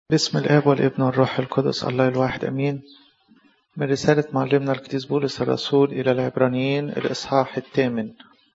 بسم الآب والابن والروح القدس الله الواحد أمين من رسالة معلمنا القديس بولس الرسول إلى العبرانيين الإصحاح الثامن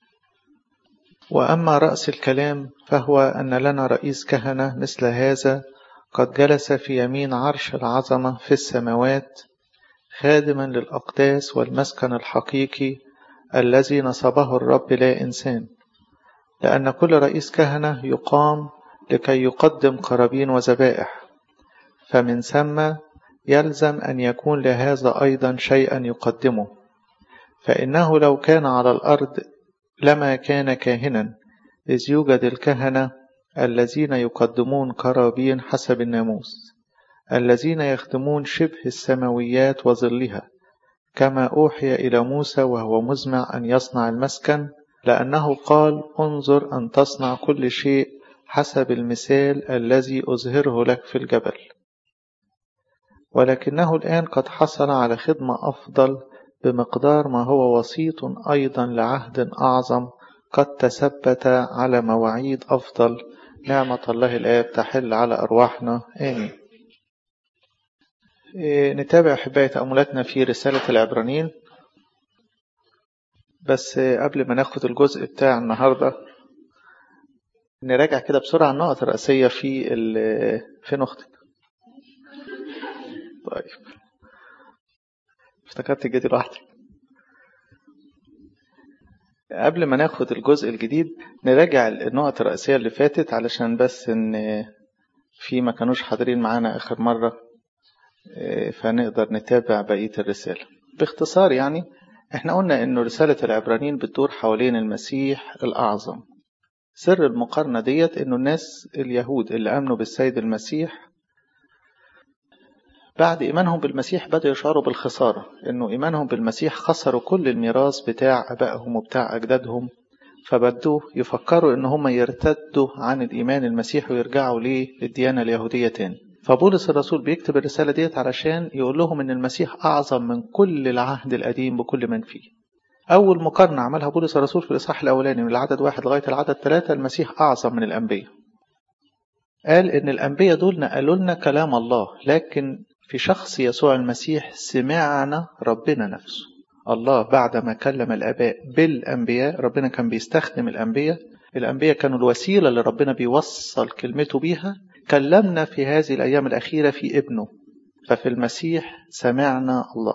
وأما رأس الكلام فهو أن لنا رئيس كهنة مثل هذا قد جلس في يمين عرش العظمة في السماوات خادما للأقداس والمسكن الحقيقي الذي نصبه الرب لا إنسان لأن كل رئيس كهنة يقام لكي يقدم قرابين وذبائح فمن ثم يلزم أن يكون لهذا أيضا شيئا يقدمه فإنه لو كان على الأرض لما كان كاهنا إذ يوجد الكهنة الذين يقدمون قرابين حسب الناموس الذين يخدمون شبه السماويات وظلها كما أوحي إلى موسى وهو مزمع أن يصنع المسكن لأنه قال انظر أن تصنع كل شيء حسب المثال الذي أظهره لك في الجبل ولكنه الآن قد حصل على خدمة أفضل بمقدار ما هو وسيط أيضا لعهد أعظم قد تثبت على مواعيد أفضل نعمة الله الآب تحل على أرواحنا آمين نتابع أحبائي تأملاتنا في رسالة العبرانيين بس قبل ما ناخد الجزء بتاع النهاردة نراجع كده بسرعة النقط الرئيسية في فين أختك طيب افتكرت جيتي لوحدي قبل ما ناخد الجزء الجديد نراجع النقط الرئيسية اللي فاتت علشان بس ان في ما كانوش حاضرين معانا آخر مرة فنقدر نتابع بقية الرسالة باختصار يعني احنا قلنا انه رسالة العبرانيين بتدور حوالين المسيح الأعظم سر المقارنة ديت انه الناس اليهود اللي امنوا بالسيد المسيح بعد إيمانهم بالمسيح بدأوا يشعروا بالخسارة إنه إيمانهم بالمسيح خسروا كل الميراث بتاع أبائهم وبتاع أجدادهم فبدوا يفكروا إن هم يرتدوا عن الإيمان المسيح ويرجعوا ليه للديانة اليهودية تاني فبولس الرسول بيكتب الرسالة ديت علشان يقول لهم إن المسيح أعظم من كل العهد القديم بكل من فيه أول مقارنة عملها بولس الرسول في الإصحاح الأولاني من العدد واحد لغاية العدد ثلاثة المسيح أعظم من الأنبياء قال إن الأنبياء دول نقلوا لنا كلام الله لكن في شخص يسوع المسيح سمعنا ربنا نفسه الله بعدما كلم الآباء بالأنبياء ربنا كان بيستخدم الأنبياء الأنبياء كانوا الوسيلة اللي ربنا بيوصل كلمته بيها كلمنا في هذه الأيام الأخيرة في ابنه ففي المسيح سمعنا الله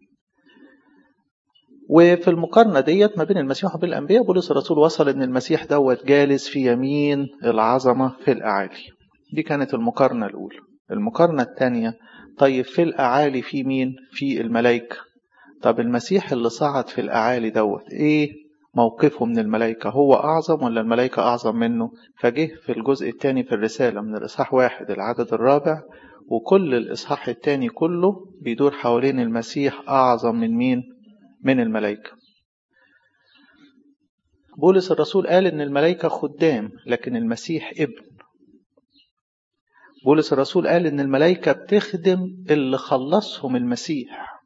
وفي المقارنة ديت ما بين المسيح وبين الأنبياء بولس الرسول وصل إن المسيح دوت جالس في يمين العظمة في الأعالي دي كانت المقارنة الأولى المقارنة الثانية طيب في الأعالي في مين؟ في الملائكة طب المسيح اللي صعد في الأعالي دوت إيه موقفه من الملائكة هو أعظم ولا الملائكة أعظم منه فجه في الجزء الثاني في الرسالة من الإصحاح واحد العدد الرابع وكل الإصحاح الثاني كله بيدور حوالين المسيح أعظم من مين؟ من الملائكة بولس الرسول قال إن الملائكة خدام لكن المسيح ابن بولس الرسول قال إن الملائكة بتخدم اللي خلصهم المسيح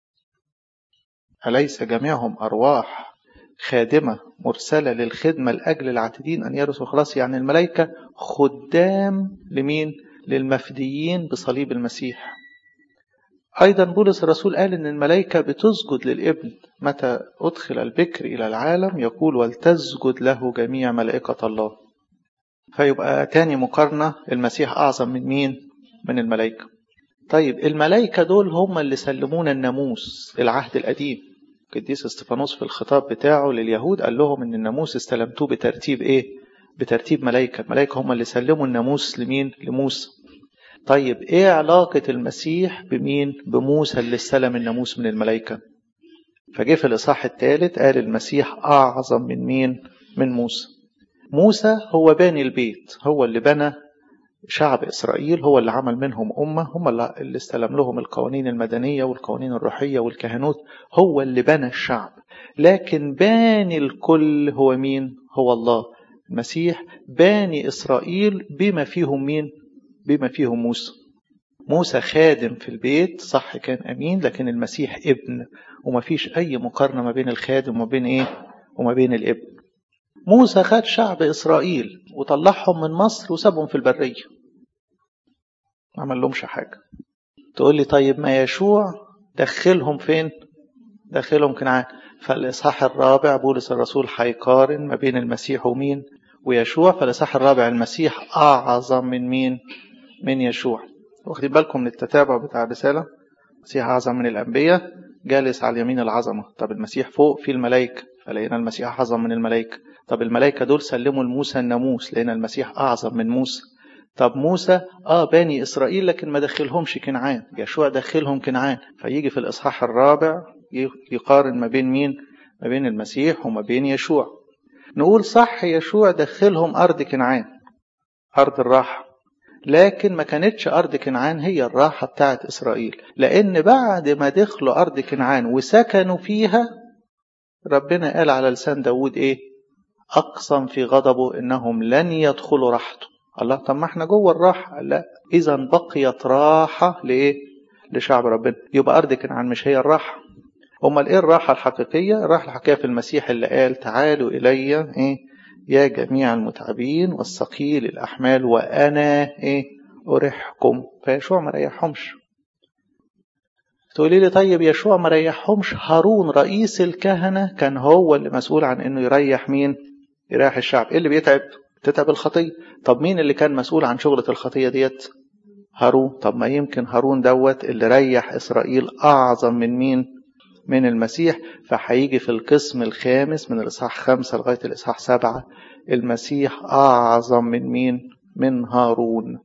أليس جميعهم أرواح خادمة مرسلة للخدمة لأجل العاتدين أن يرثوا خلاص يعني الملائكة خدام لمين؟ للمفديين بصليب المسيح أيضا بولس الرسول قال إن الملائكة بتسجد للابن متى أدخل البكر إلى العالم يقول ولتسجد له جميع ملائكة الله فيبقى تاني مقارنة المسيح أعظم من مين؟ من الملائكة طيب الملائكة دول هم اللي سلمونا الناموس العهد القديم قديس استفانوس في الخطاب بتاعه لليهود قال لهم ان الناموس استلمتوه بترتيب ايه؟ بترتيب ملائكة الملائكة هم اللي سلموا الناموس لمين؟ لموسى طيب ايه علاقة المسيح بمين؟ بموسى اللي استلم الناموس من الملائكة فجه في الإصحاح الثالث قال المسيح أعظم من مين؟ من موسى موسى هو باني البيت هو اللي بنى شعب إسرائيل هو اللي عمل منهم أمة هم اللي استلم لهم القوانين المدنية والقوانين الروحية والكهنوت هو اللي بنى الشعب لكن باني الكل هو مين؟ هو الله المسيح باني إسرائيل بما فيهم مين؟ بما فيهم موسى موسى خادم في البيت صح كان أمين لكن المسيح ابن وما فيش أي مقارنة ما بين الخادم وما بين إيه؟ وما بين الابن موسى خد شعب إسرائيل وطلعهم من مصر وسابهم في البرية ما عمل لهمش حاجة تقول لي طيب ما يشوع دخلهم فين دخلهم كنعان فالإصحاح الرابع بولس الرسول هيقارن ما بين المسيح ومين ويشوع فالإصحاح الرابع المسيح أعظم من مين من يشوع واخدين بالكم من التتابع بتاع الرسالة المسيح أعظم من الأنبياء جالس على يمين العظمة طب المسيح فوق في الملائكة فلقينا المسيح أعظم من الملائكة طب الملائكة دول سلموا لموسى الناموس لقينا المسيح أعظم من موسى طب موسى اه بني اسرائيل لكن ما دخلهمش كنعان يشوع دخلهم كنعان فيجي في الاصحاح الرابع يقارن ما بين مين ما بين المسيح وما بين يشوع نقول صح يشوع دخلهم ارض كنعان ارض الراحه لكن ما كانتش ارض كنعان هي الراحه بتاعت اسرائيل لان بعد ما دخلوا ارض كنعان وسكنوا فيها ربنا قال على لسان داود ايه اقسم في غضبه انهم لن يدخلوا راحته الله طب ما احنا جوه الراحه لا اذا بقيت راحه لايه لشعب ربنا يبقى ارض كنعان مش هي الراحه امال ايه الراحه الحقيقيه الراحه الحقيقيه في المسيح اللي قال تعالوا الي ايه يا جميع المتعبين والثقيل الاحمال وانا ايه اريحكم فيشوع ما ريحهمش تقولي لي طيب يشوع ما ريحهمش هارون رئيس الكهنه كان هو اللي مسؤول عن انه يريح مين يريح الشعب ايه اللي بيتعب تتعب الخطيه طب مين اللي كان مسؤول عن شغله الخطيه ديت هارون طب ما يمكن هارون دوت اللي ريح اسرائيل اعظم من مين من المسيح فهيجي في القسم الخامس من الإصحاح خمسة لغاية الإصحاح سبعة المسيح أعظم من مين؟ من هارون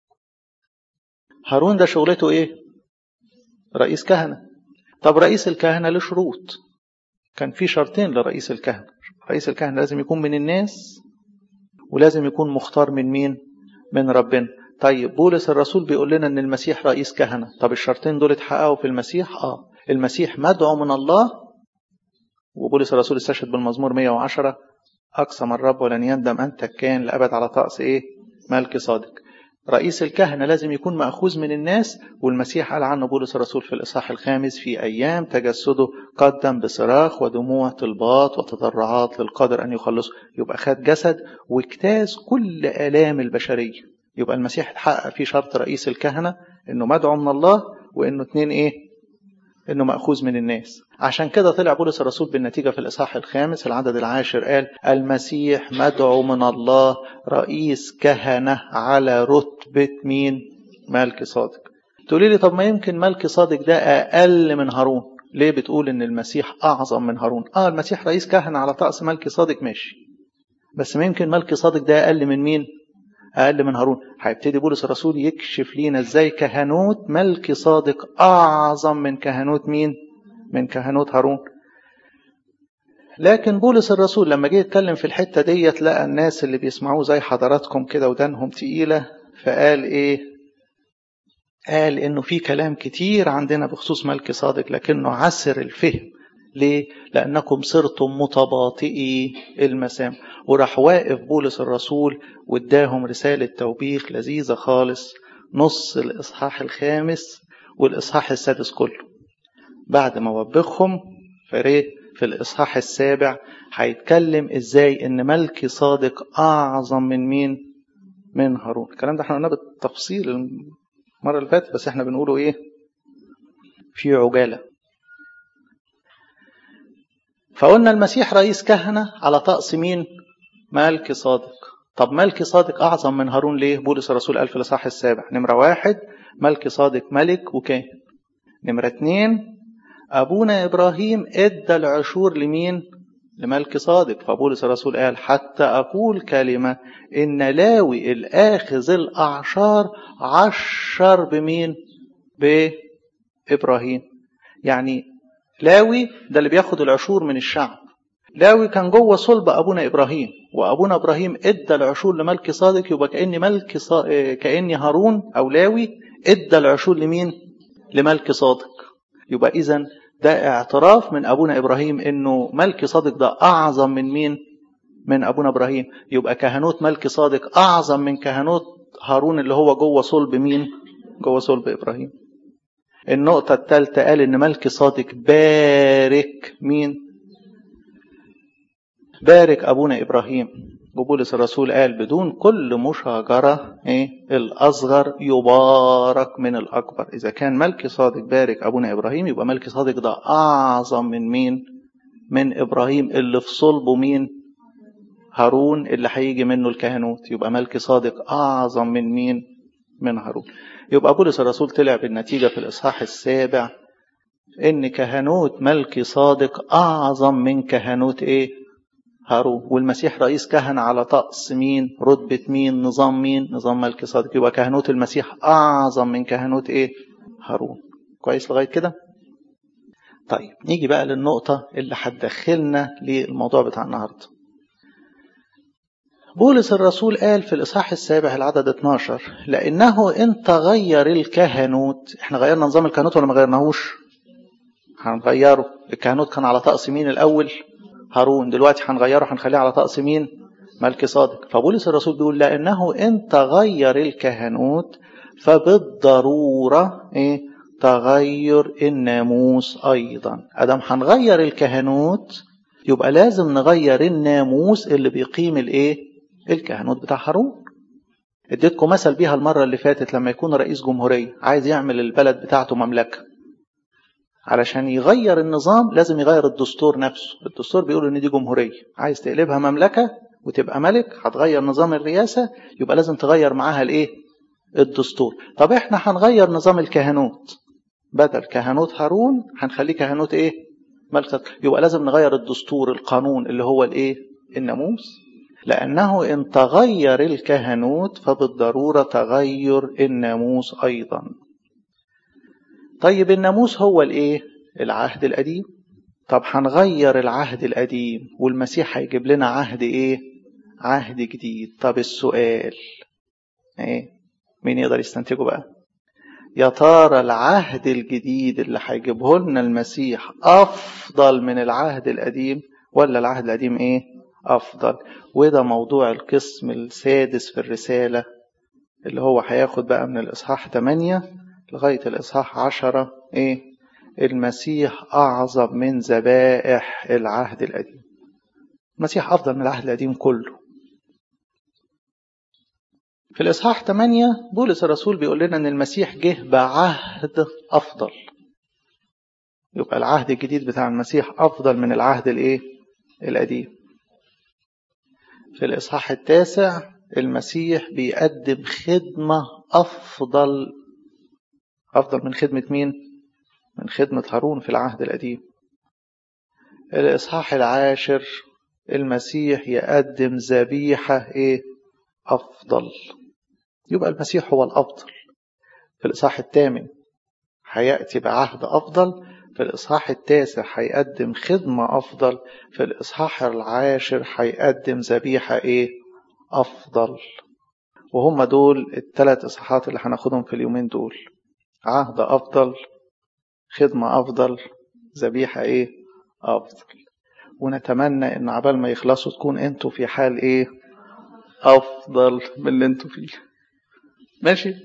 هارون ده شغلته إيه؟ رئيس كهنة طب رئيس الكهنة له شروط كان في شرطين لرئيس الكهنة رئيس الكهنة لازم يكون من الناس ولازم يكون مختار من مين؟ من ربنا طيب بولس الرسول بيقول لنا ان المسيح رئيس كهنة طب الشرطين دول اتحققوا في المسيح اه المسيح مدعو من الله وبولس الرسول استشهد بالمزمور 110 أقسم الرب ولن يندم أنت كان لأبد على طقس إيه ملك صادق رئيس الكهنة لازم يكون مأخوذ من الناس والمسيح قال عنه بولس الرسول في الإصحاح الخامس في أيام تجسده قدم بصراخ ودموع طلبات وتضرعات للقادر أن يخلصه يبقى خد جسد واجتاز كل آلام البشرية يبقى المسيح اتحقق فيه شرط رئيس الكهنة إنه مدعو من الله وإنه اتنين إيه انه ماخوذ من الناس عشان كده طلع بولس الرسول بالنتيجه في الاصحاح الخامس العدد العاشر قال المسيح مدعو من الله رئيس كهنه على رتبه مين ملك صادق تقولي لي طب ما يمكن ملك صادق ده اقل من هارون ليه بتقول ان المسيح اعظم من هارون اه المسيح رئيس كهنه على طقس ملك صادق ماشي بس ما يمكن ملك صادق ده اقل من مين أقل من هارون هيبتدي بولس الرسول يكشف لينا إزاي كهنوت ملك صادق أعظم من كهنوت مين من كهنوت هارون لكن بولس الرسول لما جه يتكلم في الحتة ديت لقى الناس اللي بيسمعوه زي حضراتكم كده ودانهم تقيلة فقال إيه قال إنه في كلام كتير عندنا بخصوص ملك صادق لكنه عسر الفهم ليه؟ لأنكم صرتم متباطئي المسام وراح واقف بولس الرسول واداهم رسالة توبيخ لذيذة خالص نص الإصحاح الخامس والإصحاح السادس كله بعد ما وبخهم فريه في الإصحاح السابع هيتكلم إزاي إن ملك صادق أعظم من مين؟ من هارون الكلام ده احنا قلناه بالتفصيل المرة اللي فاتت بس احنا بنقوله إيه؟ في عجالة فقلنا المسيح رئيس كهنة على طقس مين؟ ملك صادق طب ملك صادق أعظم من هارون ليه؟ بولس الرسول قال في الإصحاح السابع نمرة واحد ملك صادق ملك وكاهن نمرة اتنين أبونا إبراهيم إدى العشور لمين؟ لملك صادق فبولس الرسول قال حتى أقول كلمة إن لاوي الآخذ الأعشار عشر بمين؟ بإبراهيم يعني لاوي ده اللي بياخد العشور من الشعب لاوي كان جوه صلب ابونا ابراهيم وابونا ابراهيم ادى العشور لملك صادق يبقى كان ملك صا... كان هارون او لاوي ادى العشور لمين لملك صادق يبقى اذا ده اعتراف من ابونا ابراهيم انه ملك صادق ده اعظم من مين من ابونا ابراهيم يبقى كهنوت ملك صادق اعظم من كهنوت هارون اللي هو جوه صلب مين جوه صلب ابراهيم النقطة الثالثة قال إن ملك صادق بارك مين؟ بارك أبونا إبراهيم وبولس الرسول قال بدون كل مشاجرة إيه الأصغر يبارك من الأكبر إذا كان ملكي صادق بارك أبونا إبراهيم يبقى ملكي صادق ده أعظم من مين من إبراهيم اللي في صلبه مين هارون اللي هيجي منه الكهنوت يبقى ملكي صادق أعظم من مين من هارون يبقى بولس الرسول طلع بالنتيجة في الإصحاح السابع إن كهنوت ملكي صادق أعظم من كهنوت إيه هارون والمسيح رئيس كهنة على طقس مين رتبة مين نظام مين نظام ملكي صادق يبقى كهنوت المسيح أعظم من كهنوت إيه هارون كويس لغاية كده طيب نيجي بقى للنقطة اللي هتدخلنا للموضوع بتاع النهاردة بولس الرسول قال في الإصحاح السابع العدد 12 لأنه إن تغير الكهنوت إحنا غيرنا نظام الكهنوت ولا ما غيرناهوش هنغيره الكهنوت كان على طقس مين الأول هارون دلوقتي هنغيره هنخليه على طقس مين ملك صادق فبولس الرسول بيقول لأنه إن تغير الكهنوت فبالضرورة إيه تغير الناموس أيضا أدم هنغير الكهنوت يبقى لازم نغير الناموس اللي بيقيم الإيه الكهنوت بتاع هارون اديتكم مثل بيها المرة اللي فاتت لما يكون رئيس جمهورية عايز يعمل البلد بتاعته مملكة علشان يغير النظام لازم يغير الدستور نفسه الدستور بيقول ان دي جمهورية عايز تقلبها مملكة وتبقى ملك هتغير نظام الرئاسة يبقى لازم تغير معاها الايه الدستور طب احنا هنغير نظام الكهنوت بدل كهنوت هارون هنخليه كهنوت ايه ملك يبقى لازم نغير الدستور القانون اللي هو الايه الناموس لأنه إن تغير الكهنوت فبالضرورة تغير الناموس أيضا طيب الناموس هو الإيه؟ العهد القديم طب هنغير العهد القديم والمسيح هيجيب لنا عهد إيه؟ عهد جديد طب السؤال إيه؟ مين يقدر يستنتجه بقى؟ يا ترى العهد الجديد اللي هيجيبه لنا المسيح أفضل من العهد القديم ولا العهد القديم إيه؟ أفضل وده موضوع القسم السادس في الرسالة اللي هو هياخد بقى من الإصحاح 8 لغاية الإصحاح 10 إيه المسيح أعظم من ذبائح العهد القديم المسيح أفضل من العهد القديم كله في الإصحاح 8 بولس الرسول بيقول لنا إن المسيح جه بعهد أفضل يبقى العهد الجديد بتاع المسيح أفضل من العهد الإيه؟ القديم في الإصحاح التاسع المسيح بيقدم خدمة أفضل أفضل من خدمة مين؟ من خدمة هارون في العهد القديم الإصحاح العاشر المسيح يقدم ذبيحة إيه؟ أفضل يبقى المسيح هو الأفضل في الإصحاح الثامن هيأتي بعهد أفضل في الإصحاح التاسع هيقدم خدمة أفضل في الإصحاح العاشر هيقدم ذبيحة إيه أفضل وهم دول الثلاث إصحاحات اللي هناخدهم في اليومين دول عهد أفضل خدمة أفضل ذبيحة إيه أفضل ونتمنى إن عبال ما يخلصوا تكون أنتوا في حال إيه أفضل من اللي أنتوا فيه ماشي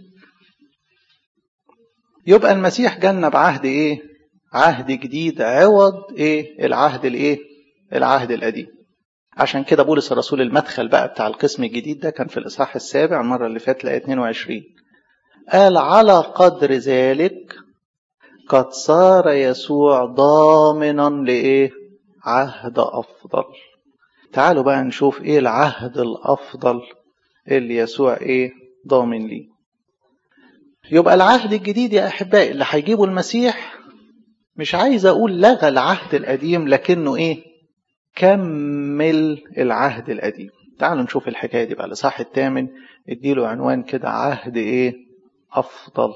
يبقى المسيح جالنا بعهد إيه عهد جديد عوض ايه العهد الايه العهد القديم عشان كده بولس الرسول المدخل بقى بتاع القسم الجديد ده كان في الاصحاح السابع المره اللي فاتت لقيت 22 قال على قدر ذلك قد صار يسوع ضامنا لايه عهد افضل تعالوا بقى نشوف ايه العهد الافضل اللي يسوع ايه ضامن ليه يبقى العهد الجديد يا احبائي اللي هيجيبه المسيح مش عايز اقول لغى العهد القديم لكنه ايه كمل العهد القديم تعالوا نشوف الحكايه دي بقى الاصحاح الثامن اديله عنوان كده عهد ايه افضل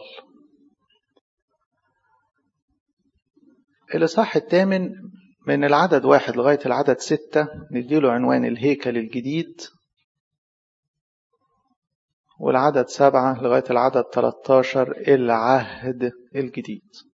الاصحاح الثامن من العدد واحد لغايه العدد ستة نديله عنوان الهيكل الجديد والعدد سبعة لغاية العدد 13 العهد الجديد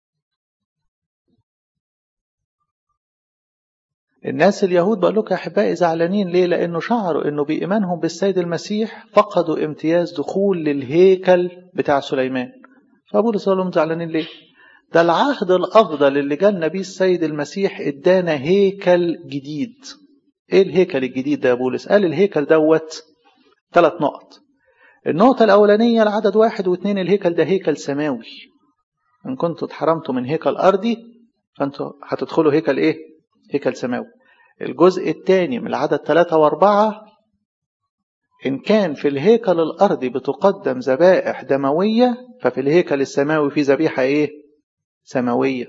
الناس اليهود بقول لكم يا احبائي زعلانين ليه؟ لانه شعروا انه بايمانهم بالسيد المسيح فقدوا امتياز دخول للهيكل بتاع سليمان. فبولس قال لهم زعلانين ليه؟ ده العهد الافضل اللي جالنا بيه السيد المسيح ادانا هيكل جديد. ايه الهيكل الجديد ده يا بولس قال الهيكل دوت ثلاث نقط النقطة الأولانية العدد واحد واثنين الهيكل ده هيكل سماوي إن كنتوا اتحرمتوا من هيكل أرضي فأنتوا هتدخلوا هيكل إيه؟ هيكل سماوي الجزء الثاني من العدد ثلاثة وأربعة إن كان في الهيكل الأرضي بتقدم ذبائح دموية ففي الهيكل السماوي في ذبيحة إيه؟ سماوية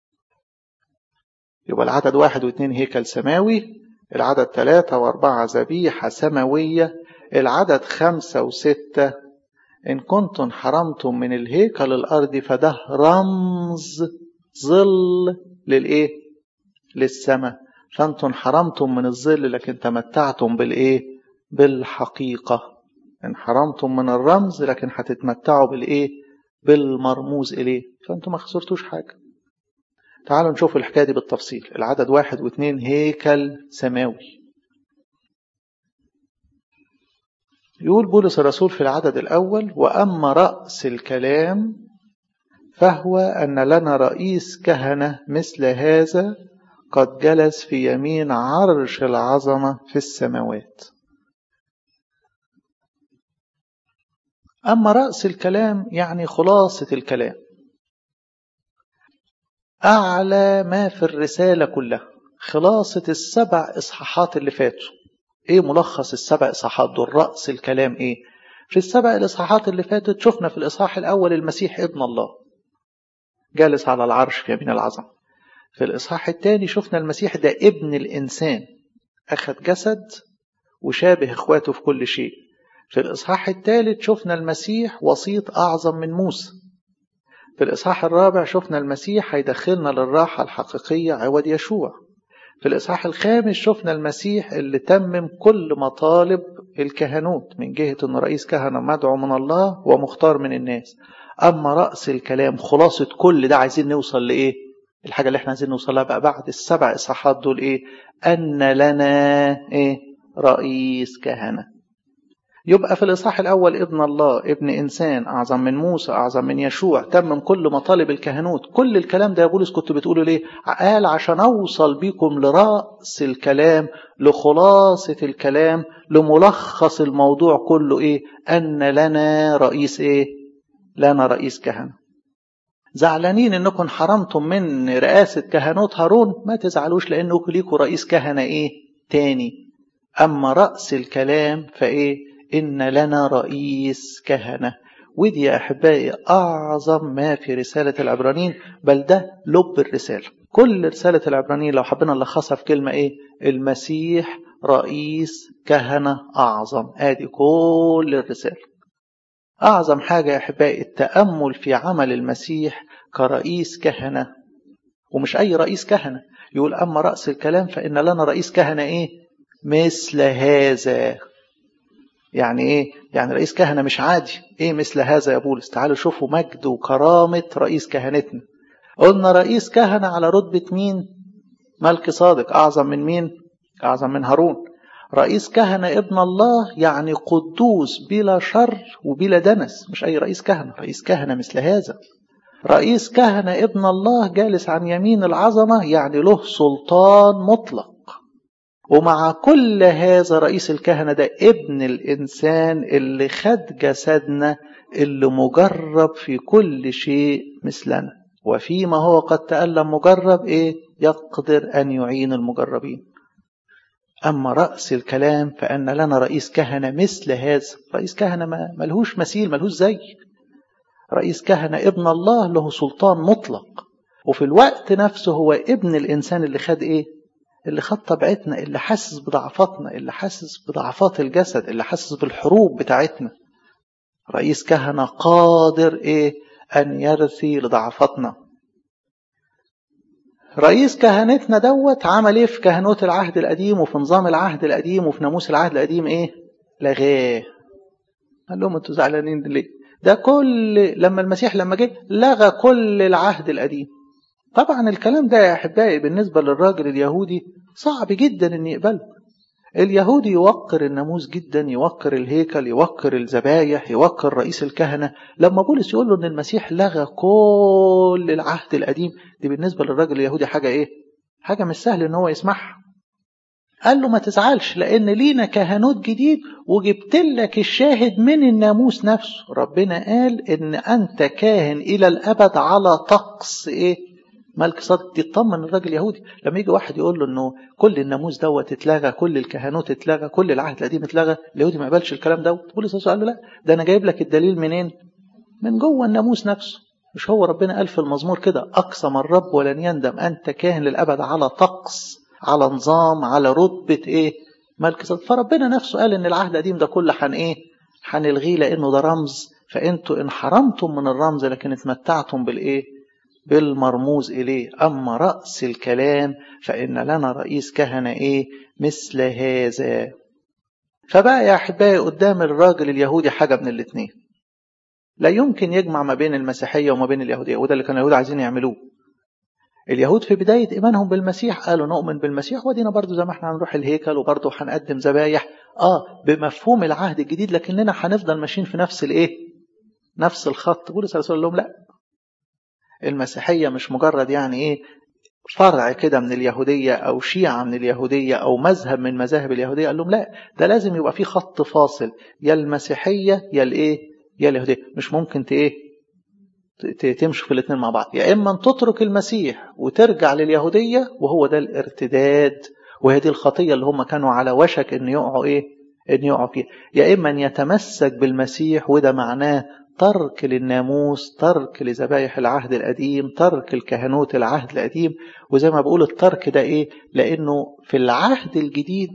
يبقى العدد واحد واثنين هيكل سماوي العدد ثلاثة وأربعة ذبيحة سماوية العدد خمسة وستة إن كنتم حرمتم من الهيكل الأرضي فده رمز ظل للإيه؟ للسماء فأنتم حرمتم من الظل لكن تمتعتم بالإيه؟ بالحقيقة إن حرمتم من الرمز لكن هتتمتعوا بالإيه؟ بالمرموز إليه فأنتم ما خسرتوش حاجة تعالوا نشوف الحكاية دي بالتفصيل العدد واحد واثنين هيكل سماوي يقول بولس الرسول في العدد الأول وأما رأس الكلام فهو أن لنا رئيس كهنة مثل هذا قد جلس في يمين عرش العظمة في السماوات أما رأس الكلام يعني خلاصة الكلام أعلى ما في الرسالة كلها خلاصة السبع إصحاحات اللي فاتوا إيه ملخص السبع إصحاحات دول رأس الكلام إيه في السبع الإصحاحات اللي فاتت شفنا في الإصحاح الأول المسيح ابن الله جالس على العرش في يمين العظمة في الإصحاح الثاني شفنا المسيح ده ابن الإنسان أخذ جسد وشابه إخواته في كل شيء في الإصحاح الثالث شفنا المسيح وسيط أعظم من موسى في الإصحاح الرابع شفنا المسيح هيدخلنا للراحة الحقيقية عوض يشوع في الإصحاح الخامس شفنا المسيح اللي تمم كل مطالب الكهنوت من جهة أنه رئيس كهنة مدعو من الله ومختار من الناس أما رأس الكلام خلاصة كل ده عايزين نوصل لإيه الحاجة اللي احنا عايزين نوصلها بقى بعد السبع إصحاحات دول إيه أن لنا إيه رئيس كهنة يبقى في الإصحاح الأول ابن الله ابن إنسان أعظم من موسى أعظم من يشوع تمم كل مطالب الكهنوت كل الكلام ده يا بولس كنت بتقوله ليه قال عشان أوصل بيكم لرأس الكلام لخلاصة الكلام لملخص الموضوع كله إيه أن لنا رئيس إيه لنا رئيس كهنة زعلانين انكم حرمتم من رئاسة كهنوت هارون ما تزعلوش لانكم ليكوا رئيس كهنة ايه تاني اما رأس الكلام فايه إن لنا رئيس كهنة ودي يا أحبائي أعظم ما في رسالة العبرانيين بل ده لب الرسالة كل رسالة العبرانيين لو حبينا نلخصها في كلمة إيه المسيح رئيس كهنة أعظم آدي كل الرسالة أعظم حاجة يا أحبائي التأمل في عمل المسيح كرئيس كهنة ومش أي رئيس كهنة يقول أما رأس الكلام فإن لنا رئيس كهنة إيه مثل هذا يعني ايه يعني رئيس كهنه مش عادي ايه مثل هذا يا بولس تعالوا شوفوا مجد وكرامه رئيس كهنتنا قلنا رئيس كهنه على رتبه مين ملك صادق اعظم من مين اعظم من هارون رئيس كهنه ابن الله يعني قدوس بلا شر وبلا دنس مش اي رئيس كهنه رئيس كهنه مثل هذا رئيس كهنه ابن الله جالس عن يمين العظمه يعني له سلطان مطلق ومع كل هذا رئيس الكهنة ده ابن الإنسان اللي خد جسدنا اللي مجرب في كل شيء مثلنا وفيما هو قد تألم مجرب إيه يقدر أن يعين المجربين أما رأس الكلام فأن لنا رئيس كهنة مثل هذا رئيس كهنة ما ملهوش مثيل ملهوش زي رئيس كهنة ابن الله له سلطان مطلق وفي الوقت نفسه هو ابن الإنسان اللي خد إيه اللي خد طبيعتنا اللي حاسس بضعفاتنا اللي حاسس بضعفات الجسد اللي حاسس بالحروب بتاعتنا رئيس كهنة قادر ايه ان يرثي لضعفاتنا رئيس كهنتنا دوت عمل ايه في كهنوت العهد القديم وفي نظام العهد القديم وفي ناموس العهد القديم ايه لغاه قال لهم انتوا زعلانين ليه ده كل لما المسيح لما جه لغى كل العهد القديم طبعا الكلام ده يا احبائي بالنسبه للراجل اليهودي صعب جدا ان يقبله اليهودي يوقر الناموس جدا يوقر الهيكل يوقر الذبايح يوقر رئيس الكهنة لما بولس يقول له ان المسيح لغى كل العهد القديم دي بالنسبة للراجل اليهودي حاجة ايه حاجة مش سهل ان هو يسمعها قال له ما تزعلش لان لينا كهنوت جديد وجبت لك الشاهد من الناموس نفسه ربنا قال ان انت كاهن الى الابد على طقس ايه ملك صادق يطمن الراجل اليهودي لما يجي واحد يقول له انه كل الناموس دوت اتلغى كل الكهنوت اتلغى كل العهد القديم اتلغى اليهودي ما يقبلش الكلام دوت بولس قال له لا ده انا جايب لك الدليل منين من جوه الناموس نفسه مش هو ربنا قال في المزمور كده اقسم الرب ولن يندم انت كاهن للابد على طقس على نظام على رتبه ايه ملك صادق فربنا نفسه قال ان العهد القديم ده كله حن ايه هنلغيه لانه ده رمز فانتوا ان حرمتم من الرمز لكن اتمتعتم بالايه بالمرموز إليه أما رأس الكلام فإن لنا رئيس كهنة إيه مثل هذا فبقى يا أحبائي قدام الراجل اليهودي حاجة من الاتنين لا يمكن يجمع ما بين المسيحية وما بين اليهودية وده اللي كان اليهود عايزين يعملوه اليهود في بداية إيمانهم بالمسيح قالوا نؤمن بالمسيح ودينا برضو زي ما احنا هنروح الهيكل وبرضو هنقدم ذبايح آه بمفهوم العهد الجديد لكننا هنفضل ماشيين في نفس الإيه نفس الخط بولس الرسول لهم لا المسيحية مش مجرد يعني إيه فرع كده من اليهودية أو شيعة من اليهودية أو مذهب من مذاهب اليهودية قال لهم لا ده لازم يبقى في خط فاصل يا المسيحية يا الإيه يا اليهودية مش ممكن إيه تمشوا في الاثنين مع بعض يا إما أن تترك المسيح وترجع لليهودية وهو ده الارتداد وهي دي الخطية اللي هم كانوا على وشك أن يقعوا إيه أن يقعوا فيها يا إما أن يتمسك بالمسيح وده معناه ترك للناموس ترك لذبائح العهد القديم ترك الكهنوت العهد القديم وزي ما بقول الترك ده ايه لانه في العهد الجديد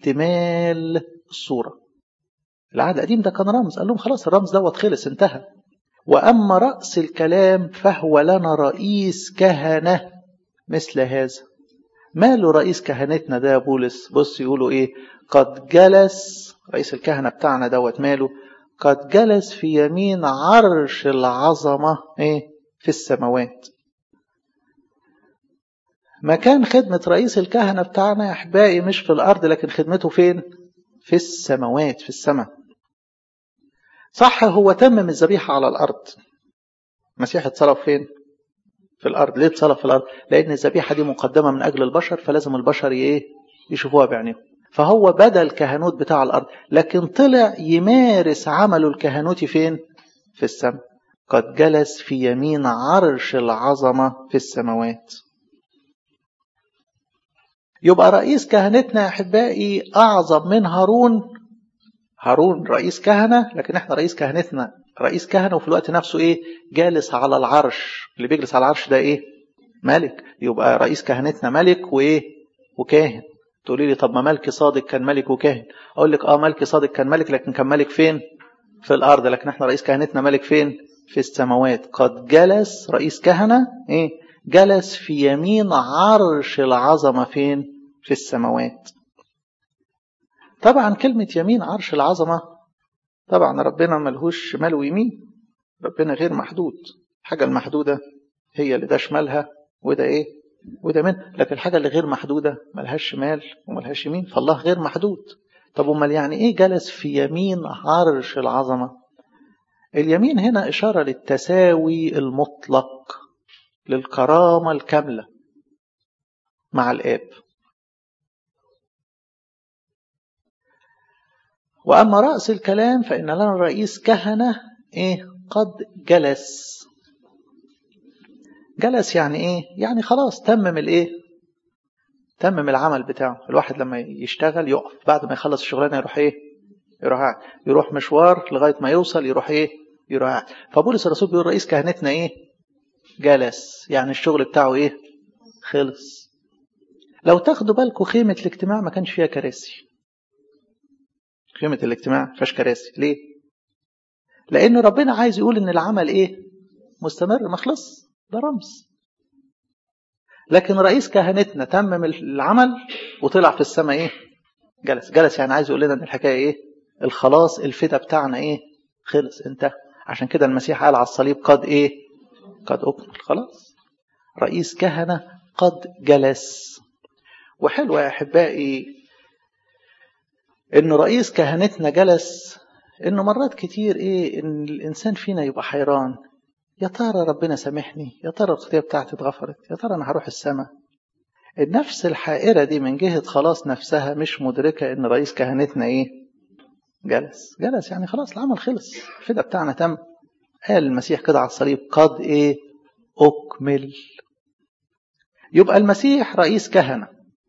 اكتمال الصورة العهد القديم ده كان رمز قال لهم خلاص الرمز دوت خلص انتهى واما رأس الكلام فهو لنا رئيس كهنة مثل هذا ماله رئيس كهنتنا ده يا بولس بص يقولوا ايه قد جلس رئيس الكهنة بتاعنا دوت ماله قد جلس في يمين عرش العظمة إيه؟ في السماوات مكان خدمة رئيس الكهنة بتاعنا يا أحبائي مش في الأرض لكن خدمته فين؟ في السماوات في السماء صح هو تمم الذبيحة على الأرض المسيح اتصرف فين؟ في الأرض ليه اتصرف في الأرض؟ لأن الذبيحة دي مقدمة من أجل البشر فلازم البشر إيه؟ يشوفوها بعينيهم فهو بدا الكهنوت بتاع الارض لكن طلع يمارس عمله الكهنوتي فين في السماء قد جلس في يمين عرش العظمه في السماوات يبقى رئيس كهنتنا يا احبائي اعظم من هارون هارون رئيس كهنه لكن احنا رئيس كهنتنا رئيس كهنه وفي الوقت نفسه ايه جالس على العرش اللي بيجلس على العرش ده ايه ملك يبقى رئيس كهنتنا ملك وايه وكاهن تقولي لي طب ما ملكي صادق كان ملك وكاهن اقول لك اه ملكي صادق كان ملك لكن كان ملك فين في الارض لكن احنا رئيس كهنتنا ملك فين في السماوات قد جلس رئيس كهنه ايه جلس في يمين عرش العظمه فين في السماوات طبعا كلمه يمين عرش العظمه طبعا ربنا ملهوش شمال ويمين ربنا غير محدود الحاجه المحدوده هي اللي ده شمالها وده ايه وده من لكن الحاجة اللي غير محدودة ملهاش شمال وملهاش يمين فالله غير محدود طب امال يعني ايه جلس في يمين عرش العظمة اليمين هنا إشارة للتساوي المطلق للكرامة الكاملة مع الآب وأما رأس الكلام فإن لنا رئيس كهنة إيه قد جلس جلس يعني ايه يعني خلاص تمم الايه تمم العمل بتاعه الواحد لما يشتغل يقف بعد ما يخلص الشغلانه يروح ايه يروح قاعد يروح مشوار لغايه ما يوصل يروح ايه يروح قاعد فبولس الرسول بيقول رئيس كهنتنا ايه جلس يعني الشغل بتاعه ايه خلص لو تاخدوا بالكم خيمه الاجتماع ما كانش فيها كراسي خيمه الاجتماع ما فيهاش كراسي ليه لان ربنا عايز يقول ان العمل ايه مستمر ما خلص ده رمز لكن رئيس كهنتنا تمم العمل وطلع في السماء ايه جلس جلس يعني عايز يقول لنا ان الحكايه ايه الخلاص الفدا بتاعنا ايه خلص انتهى عشان كده المسيح قال على الصليب قد ايه قد اكمل خلاص رئيس كهنه قد جلس وحلوه يا احبائي ان رئيس كهنتنا جلس انه مرات كتير ايه ان الانسان فينا يبقى حيران يا ترى ربنا سامحني يا ترى الخطيه بتاعتي اتغفرت يا ترى انا هروح السماء النفس الحائرة دي من جهة خلاص نفسها مش مدركة ان رئيس كهنتنا ايه جلس جلس يعني خلاص العمل خلص الفدا بتاعنا تم قال المسيح كده على الصليب قد ايه اكمل يبقى المسيح رئيس كهنة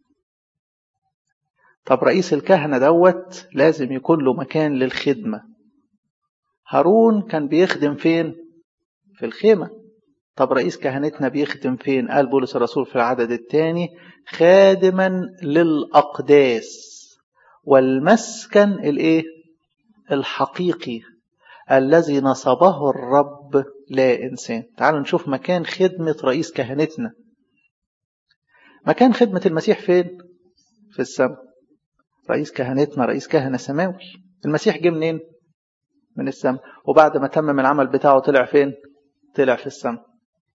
طب رئيس الكهنة دوت لازم يكون له مكان للخدمة هارون كان بيخدم فين في الخيمة طب رئيس كهنتنا بيخدم فين قال بولس الرسول في العدد الثاني خادما للأقداس والمسكن الايه الحقيقي الذي نصبه الرب لا إنسان تعالوا نشوف مكان خدمة رئيس كهنتنا مكان خدمة المسيح فين في السماء رئيس كهنتنا رئيس كهنة سماوي المسيح جه منين من السماء وبعد ما تمم العمل بتاعه طلع فين طلع في السماء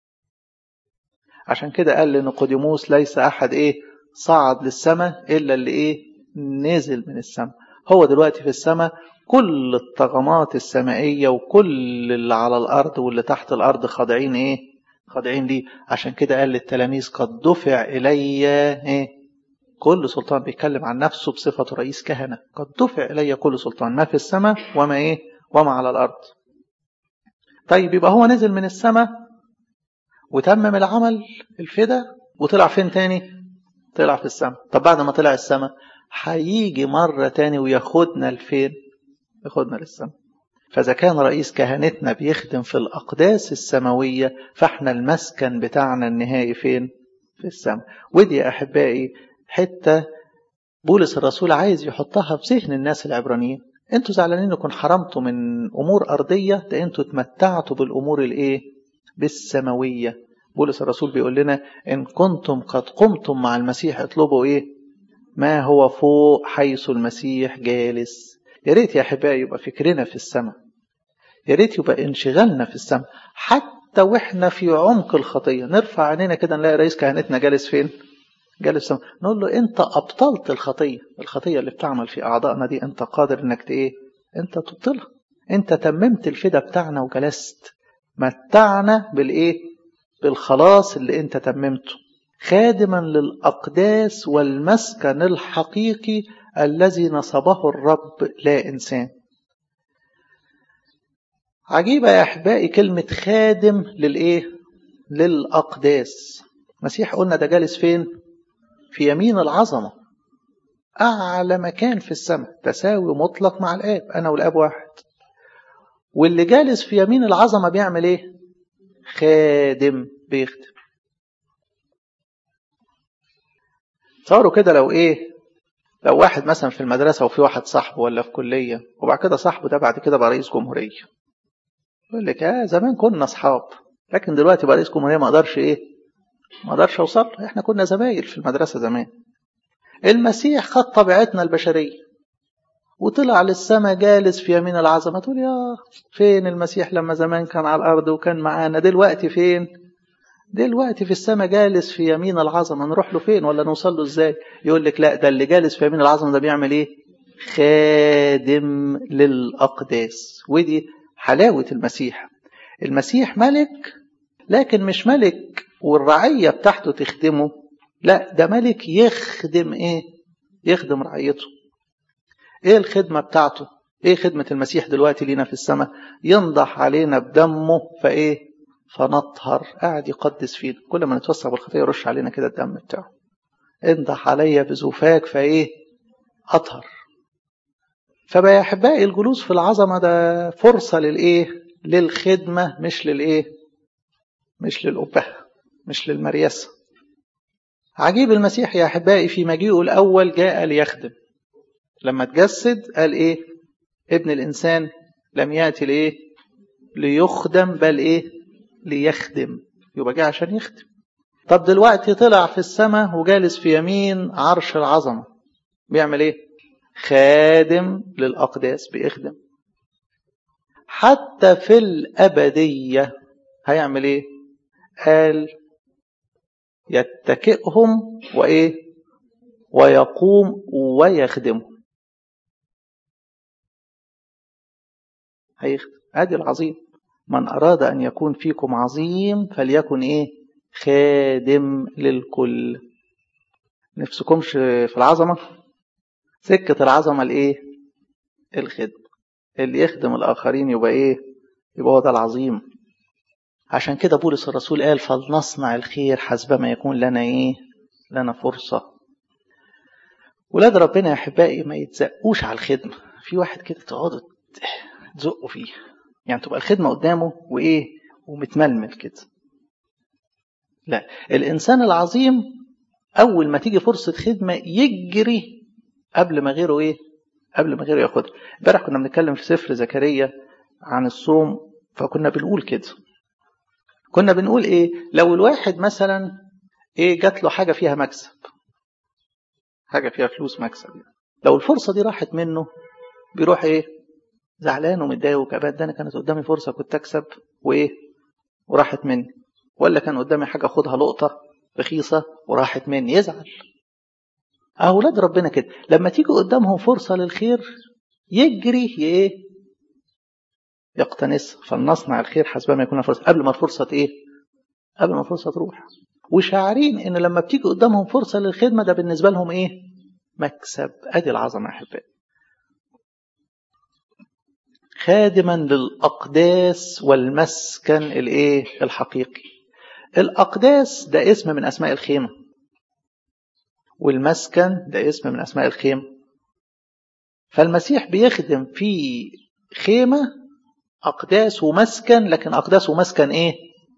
عشان كده قال لنقوديموس ليس أحد إيه صعد للسماء إلا اللي إيه نزل من السماء هو دلوقتي في السماء كل الطغمات السمائية وكل اللي على الأرض واللي تحت الأرض خاضعين إيه خاضعين ليه عشان كده قال للتلاميذ قد دفع إلي إيه كل سلطان بيتكلم عن نفسه بصفة رئيس كهنة قد دفع إلي كل سلطان ما في السماء وما إيه وما على الأرض طيب يبقى هو نزل من السماء وتمم العمل الفدا وطلع فين تاني طلع في السماء طب بعد ما طلع السماء هيجي مرة تاني وياخدنا لفين ياخدنا للسماء فإذا كان رئيس كهنتنا بيخدم في الأقداس السماوية فإحنا المسكن بتاعنا النهائي فين في السماء ودي يا أحبائي حتة بولس الرسول عايز يحطها في ذهن الناس العبرانيين انتوا زعلانين انكم حرمتوا من امور ارضيه ده انتوا اتمتعتوا بالامور الايه بالسماويه بولس الرسول بيقول لنا ان كنتم قد قمتم مع المسيح اطلبوا ايه ما هو فوق حيث المسيح جالس يا ريت يا احبائي يبقى فكرنا في السماء يا ريت يبقى انشغالنا في السماء حتى واحنا في عمق الخطيه نرفع عينينا كده نلاقي رئيس كهنتنا جالس فين جالس سماء نقول له انت ابطلت الخطيه الخطيه اللي بتعمل في اعضائنا دي انت قادر انك ايه انت تبطلها انت تممت الفدا بتاعنا وجلست متعنا بالايه بالخلاص اللي انت تممته خادما للاقداس والمسكن الحقيقي الذي نصبه الرب لا انسان عجيبه يا احبائي كلمه خادم للايه للاقداس مسيح قلنا ده جالس فين في يمين العظمة أعلى مكان في السماء تساوي مطلق مع الآب أنا والآب واحد واللي جالس في يمين العظمة بيعمل إيه؟ خادم بيخدم تصوروا كده لو إيه؟ لو واحد مثلا في المدرسة وفي واحد صاحبه ولا في كلية وبعد كده صاحبه ده بعد كده بقى رئيس جمهورية يقول لك آه زمان كنا أصحاب لكن دلوقتي بقى رئيس جمهورية ما أقدرش إيه؟ ما اقدرش اوصل احنا كنا زمايل في المدرسه زمان المسيح خد طبيعتنا البشريه وطلع للسماء جالس في يمين العظمه تقول يا فين المسيح لما زمان كان على الارض وكان معانا دلوقتي فين دلوقتي في السماء جالس في يمين العظمه نروح له فين ولا نوصل له ازاي يقول لك لا ده اللي جالس في يمين العظمه ده بيعمل ايه خادم للاقداس ودي حلاوه المسيح المسيح ملك لكن مش ملك والرعية بتاعته تخدمه لا ده ملك يخدم ايه يخدم رعيته ايه الخدمة بتاعته ايه خدمة المسيح دلوقتي لينا في السماء ينضح علينا بدمه فايه فنطهر قاعد يقدس فينا كل ما نتوسع بالخطية يرش علينا كده الدم بتاعه انضح عليا بزوفاك فايه اطهر فبقى يا احبائي الجلوس في العظمة ده فرصة للايه للخدمة مش للايه مش للأبهة مش للمريسة عجيب المسيح يا أحبائي في مجيئه الأول جاء ليخدم لما تجسد قال إيه ابن الإنسان لم يأتي لإيه ليخدم بل إيه ليخدم يبقى جاء عشان يخدم طب دلوقتي طلع في السماء وجالس في يمين عرش العظمة بيعمل إيه خادم للأقداس بيخدم حتى في الأبدية هيعمل إيه قال يتكئهم وإيه ويقوم ويخدمهم هيخدم ادي العظيم من أراد أن يكون فيكم عظيم فليكن إيه خادم للكل نفسكمش في العظمة سكة العظمة الايه الخدمة اللي يخدم الآخرين يبقى ايه يبقى هو ده العظيم عشان كده بولس الرسول قال فلنصنع الخير حسب ما يكون لنا ايه لنا فرصة ولاد ربنا يا احبائي ما يتزقوش على الخدمة في واحد كده تقعدوا تزقوا فيه يعني تبقى الخدمة قدامه وايه ومتململ كده لا الإنسان العظيم أول ما تيجي فرصة خدمة يجري قبل ما غيره إيه؟ قبل ما غيره ياخدها. امبارح كنا بنتكلم في سفر زكريا عن الصوم فكنا بنقول كده. كنا بنقول إيه؟ لو الواحد مثلا إيه جات له حاجة فيها مكسب. حاجة فيها فلوس مكسب يعني. لو الفرصة دي راحت منه بيروح إيه؟ زعلان ومتضايق وكبات ده أنا كانت قدامي فرصة كنت أكسب وإيه؟ وراحت مني. ولا كان قدامي حاجة أخدها لقطة رخيصة وراحت مني يزعل أولاد ربنا كده لما تيجي قدامهم فرصة للخير يجري إيه يقتنص فلنصنع الخير حسب ما يكون فرصة قبل ما الفرصة إيه قبل ما الفرصة تروح وشاعرين إن لما بتيجي قدامهم فرصة للخدمة ده بالنسبة لهم إيه مكسب أدي العظمة يا أحبائي خادما للأقداس والمسكن الإيه الحقيقي الأقداس ده اسم من أسماء الخيمة والمسكن ده اسم من أسماء الخيمة فالمسيح بيخدم في خيمة أقداس ومسكن لكن أقداس ومسكن إيه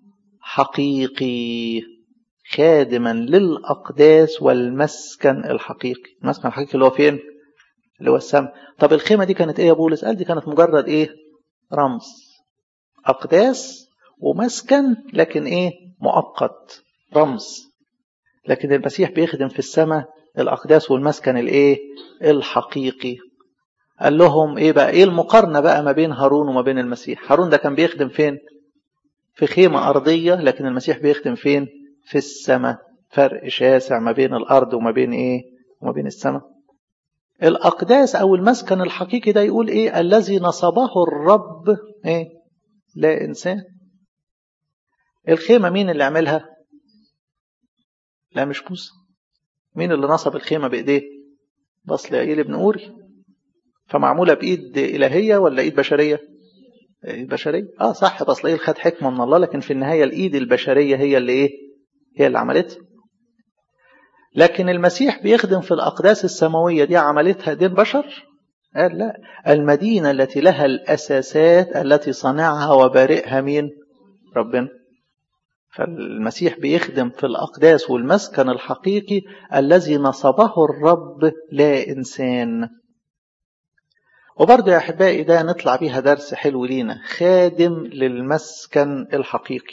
حقيقي خادما للأقداس والمسكن الحقيقي المسكن الحقيقي اللي هو فين اللي هو السماء طب الخيمة دي كانت إيه يا بولس قال دي كانت مجرد إيه رمز أقداس ومسكن لكن إيه مؤقت رمز لكن المسيح بيخدم في السماء الأقداس والمسكن الإيه الحقيقي قال لهم إيه بقى إيه المقارنة بقى ما بين هارون وما بين المسيح هارون ده كان بيخدم فين في خيمة أرضية لكن المسيح بيخدم فين في السماء فرق شاسع ما بين الأرض وما بين إيه وما بين السماء الأقداس أو المسكن الحقيقي ده يقول إيه الذي نصبه الرب إيه لا إنسان الخيمة مين اللي عملها لا مش موسى مين اللي نصب الخيمة بإيديه بصليائيل ابن أوري فمعمولة بإيد إلهية ولا إيد بشرية إيد بشرية آه صح بصليائيل خد حكمة من الله لكن في النهاية الإيد البشرية هي اللي إيه هي اللي عملتها لكن المسيح بيخدم في الأقداس السماوية دي عملتها دين بشر قال لا المدينة التي لها الأساسات التي صنعها وبارئها مين ربنا فالمسيح بيخدم في الأقداس والمسكن الحقيقي الذي نصبه الرب لا إنسان وبرضه يا أحبائي ده نطلع بيها درس حلو لينا خادم للمسكن الحقيقي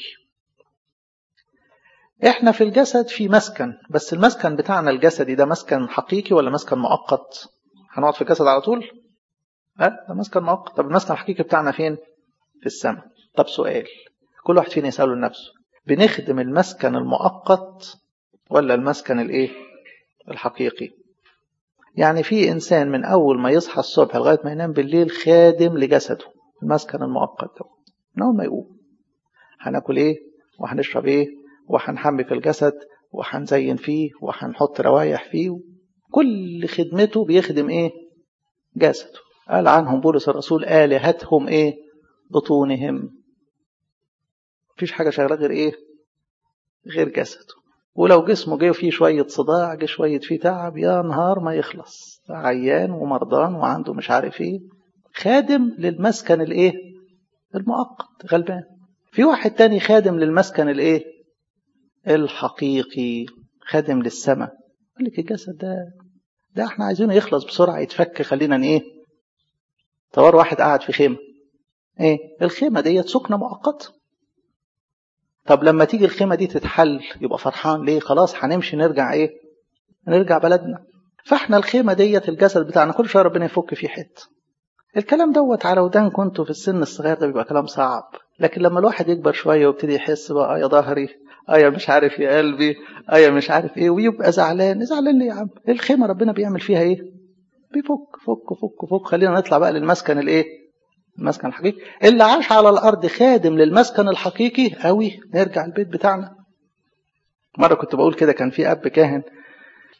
احنا في الجسد في مسكن بس المسكن بتاعنا الجسدي ده مسكن حقيقي ولا مسكن مؤقت هنقعد في الجسد على طول لا ده مسكن مؤقت طب المسكن الحقيقي بتاعنا فين في السماء طب سؤال كل واحد فينا يسأله لنفسه بنخدم المسكن المؤقت ولا المسكن الايه الحقيقي يعني في انسان من اول ما يصحى الصبح لغايه ما ينام بالليل خادم لجسده المسكن المؤقت ده من اول ما يقوم هناكل ايه وهنشرب ايه وهنحمي في الجسد وهنزين فيه وهنحط روايح فيه كل خدمته بيخدم ايه جسده قال عنهم بولس الرسول آلهتهم ايه بطونهم مفيش حاجة شغالة غير ايه غير جسده ولو جسمه جه فيه شوية صداع جه شوية فيه تعب يا نهار ما يخلص عيان ومرضان وعنده مش عارف ايه خادم للمسكن الايه المؤقت غلبان في واحد تاني خادم للمسكن الايه الحقيقي خادم للسماء يقول لك الجسد ده ده احنا عايزينه يخلص بسرعة يتفك خلينا ايه تصور واحد قاعد في خيمة ايه الخيمة ديت سكنة مؤقتة طب لما تيجي الخيمة دي تتحل يبقى فرحان ليه خلاص هنمشي نرجع ايه نرجع بلدنا فاحنا الخيمة ديت الجسد بتاعنا كل شوية ربنا يفك فيه حتة الكلام دوت على ودان كنتوا في السن الصغير ده بيبقى كلام صعب لكن لما الواحد يكبر شوية ويبتدي يحس بقى اه يا ظهري اه يا مش عارف يا قلبي اه يا مش عارف ايه ويبقى زعلان زعلان ليه يا عم الخيمة ربنا بيعمل فيها ايه بيفك فك فك فك خلينا نطلع بقى للمسكن الايه المسكن الحقيقي اللي عاش على الارض خادم للمسكن الحقيقي قوي نرجع البيت بتاعنا مره كنت بقول كده كان في اب كاهن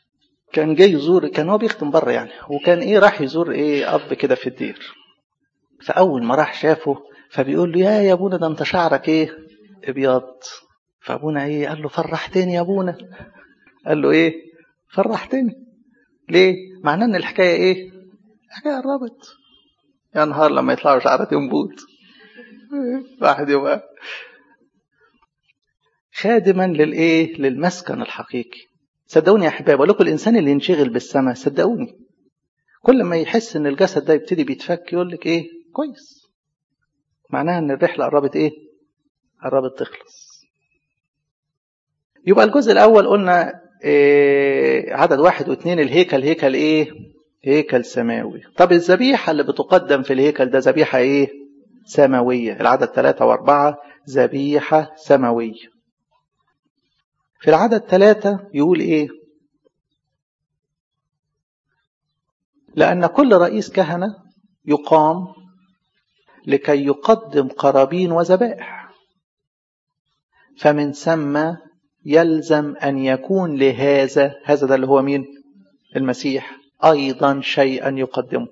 كان جاي يزور كان هو بيختم بره يعني وكان ايه راح يزور ايه اب كده في الدير فاول ما راح شافه فبيقول له يا يا ابونا ده انت شعرك ايه ابيض فابونا ايه قال له فرحتني يا ابونا قال له ايه فرحتني ليه معناه ان الحكايه ايه الحكايه قربت يا نهار لما يطلعوا شعرتين بوت واحد يبقى خادما للايه للمسكن الحقيقي صدقوني يا احباب اقول لكم الانسان اللي ينشغل بالسماء صدقوني كل ما يحس ان الجسد ده يبتدي بيتفك يقول لك ايه كويس معناها ان الرحله قربت ايه قربت تخلص يبقى الجزء الاول قلنا إيه عدد واحد واثنين الهيكل هيكل ايه هيكل سماوي طب الذبيحه اللي بتقدم في الهيكل ده ذبيحه ايه سماويه العدد ثلاثة واربعة ذبيحه سماويه في العدد ثلاثة يقول إيه لأن كل رئيس كهنة يقام لكي يقدم قرابين وذبائح فمن ثم يلزم أن يكون لهذا هذا ده اللي هو مين المسيح أيضا شيئا يقدمه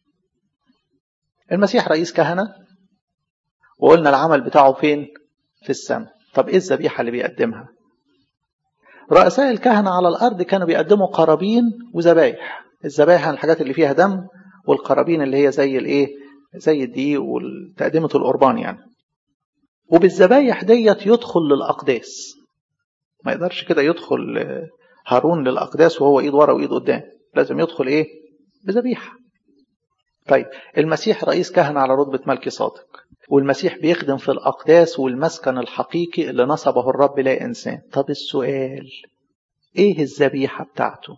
المسيح رئيس كهنة وقلنا العمل بتاعه فين في السماء طب إيه الذبيحة اللي بيقدمها رؤساء الكهنة على الأرض كانوا بيقدموا قرابين وذبايح الذبائح الحاجات اللي فيها دم والقرابين اللي هي زي الايه زي الدقيق وتقدمة القربان يعني وبالذبايح ديت يدخل للأقداس ما يقدرش كده يدخل هارون للأقداس وهو إيد ورا وإيد قدام لازم يدخل إيه بذبيحة طيب المسيح رئيس كهنة على رتبة ملكي صادق والمسيح بيخدم في الأقداس والمسكن الحقيقي اللي نصبه الرب لا إنسان طب السؤال إيه الذبيحة بتاعته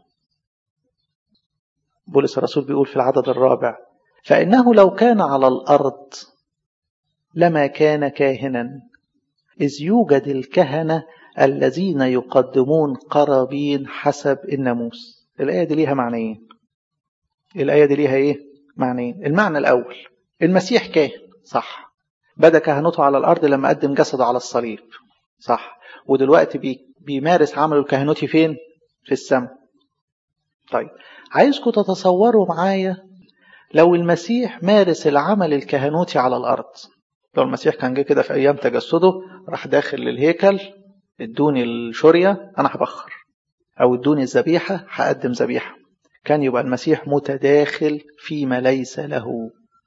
بولس الرسول بيقول في العدد الرابع فإنه لو كان على الأرض لما كان كاهنا إذ يوجد الكهنة الذين يقدمون قرابين حسب الناموس الآية دي ليها معنيين الآية دي ليها إيه معنيين المعنى الأول المسيح كاهن صح بدا كهنوته على الارض لما قدم جسده على الصليب صح ودلوقتي بي بيمارس عمله الكهنوتي فين في السماء طيب عايزكم تتصوروا معايا لو المسيح مارس العمل الكهنوتي على الارض لو المسيح كان جه كده في ايام تجسده راح داخل للهيكل ادوني الشوريه انا هبخر او ادوني الذبيحه هقدم ذبيحه كان يبقى المسيح متداخل فيما ليس له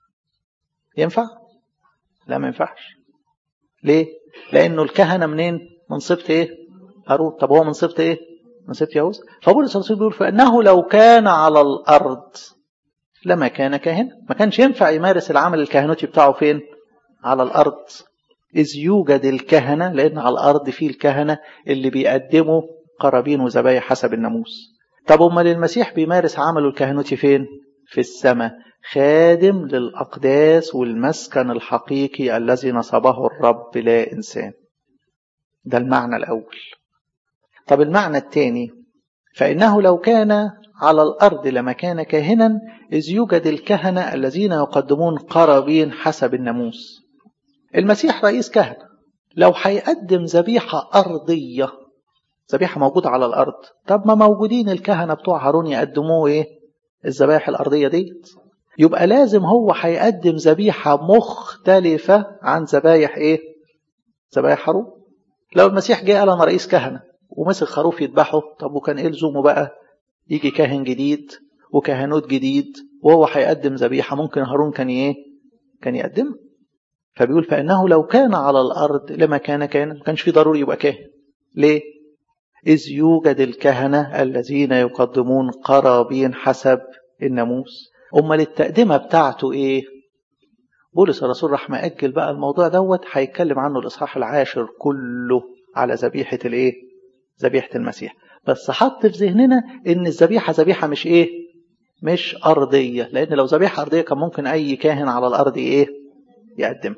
ينفع لا ما ينفعش ليه لانه الكهنه منين من صفه ايه هارون طب هو من صفه ايه من صفه يهوذا فبولس الرسول بيقول فانه لو كان على الارض لما كان كاهنا ما كانش ينفع يمارس العمل الكهنوتي بتاعه فين على الارض اذ يوجد الكهنه لان على الارض في الكهنه اللي بيقدموا قرابين وذبايح حسب الناموس طب امال المسيح بيمارس عمله الكهنوتي فين في السماء خادم للأقداس والمسكن الحقيقي الذي نصبه الرب لا إنسان ده المعنى الأول طب المعنى الثاني فإنه لو كان على الأرض لما كان كاهنا إذ يوجد الكهنة الذين يقدمون قرابين حسب الناموس المسيح رئيس كهنة لو هيقدم ذبيحة أرضية ذبيحة موجودة على الأرض طب ما موجودين الكهنة بتوع هارون يقدموه إيه الذبائح الأرضية ديت يبقى لازم هو هيقدم ذبيحة مختلفة عن ذبايح ايه ذبايح هارون لو المسيح جه قال انا رئيس كهنة ومسك خروف يذبحه طب وكان ايه لزومه بقى يجي كاهن جديد وكهنوت جديد وهو هيقدم ذبيحة ممكن هارون كان ايه كان يقدمها فبيقول فإنه لو كان على الأرض لما كان كان ما كانش في ضروري يبقى كاهن ليه إذ يوجد الكهنة الذين يقدمون قرابين حسب الناموس امال التقدمه بتاعته ايه بولس الرسول راح مأجل بقى الموضوع دوت هيتكلم عنه الاصحاح العاشر كله على ذبيحه الايه ذبيحه المسيح بس حط في ذهننا ان الذبيحه ذبيحه مش ايه مش ارضيه لان لو ذبيحه ارضيه كان ممكن اي كاهن على الارض ايه يقدمها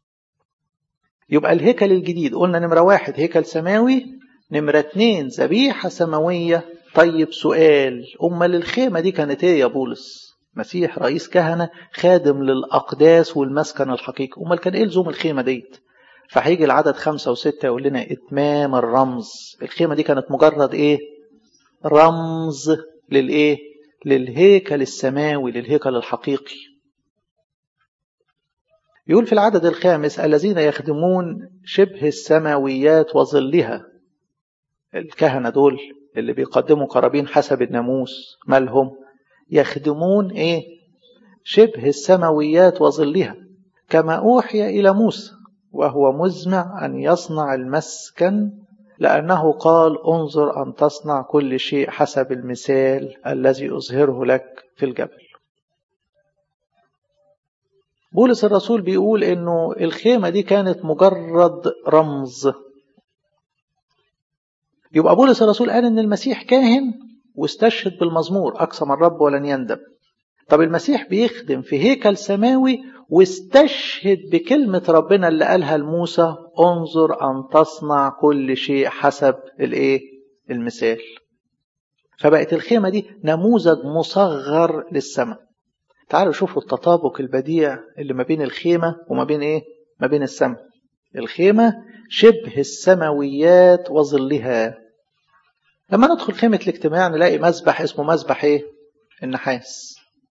يبقى الهيكل الجديد قلنا نمرة واحد هيكل سماوي نمرة اتنين ذبيحة سماوية طيب سؤال أمال الخيمة دي كانت ايه يا بولس مسيح رئيس كهنة خادم للأقداس والمسكن الحقيقي أمال كان إيه لزوم الخيمة ديت فهيجي العدد خمسة وستة يقول لنا إتمام الرمز الخيمة دي كانت مجرد إيه رمز للايه للهيكل السماوي للهيكل الحقيقي يقول في العدد الخامس الذين يخدمون شبه السماويات وظلها الكهنة دول اللي بيقدموا قرابين حسب الناموس مالهم يخدمون ايه شبه السماويات وظلها كما أوحي إلى موسى وهو مزمع أن يصنع المسكن لأنه قال انظر أن تصنع كل شيء حسب المثال الذي أظهره لك في الجبل بولس الرسول بيقول انه الخيمة دي كانت مجرد رمز يبقى بولس الرسول قال ان المسيح كاهن واستشهد بالمزمور اقسم الرب ولن يندم طب المسيح بيخدم في هيكل سماوي واستشهد بكلمة ربنا اللي قالها لموسى انظر أن تصنع كل شيء حسب الايه المثال فبقت الخيمة دي نموذج مصغر للسماء تعالوا شوفوا التطابق البديع اللي ما بين الخيمة وما بين ايه ما بين السماء الخيمة شبه السماويات وظلها لما ندخل خيمة الاجتماع نلاقي مذبح اسمه مذبح ايه النحاس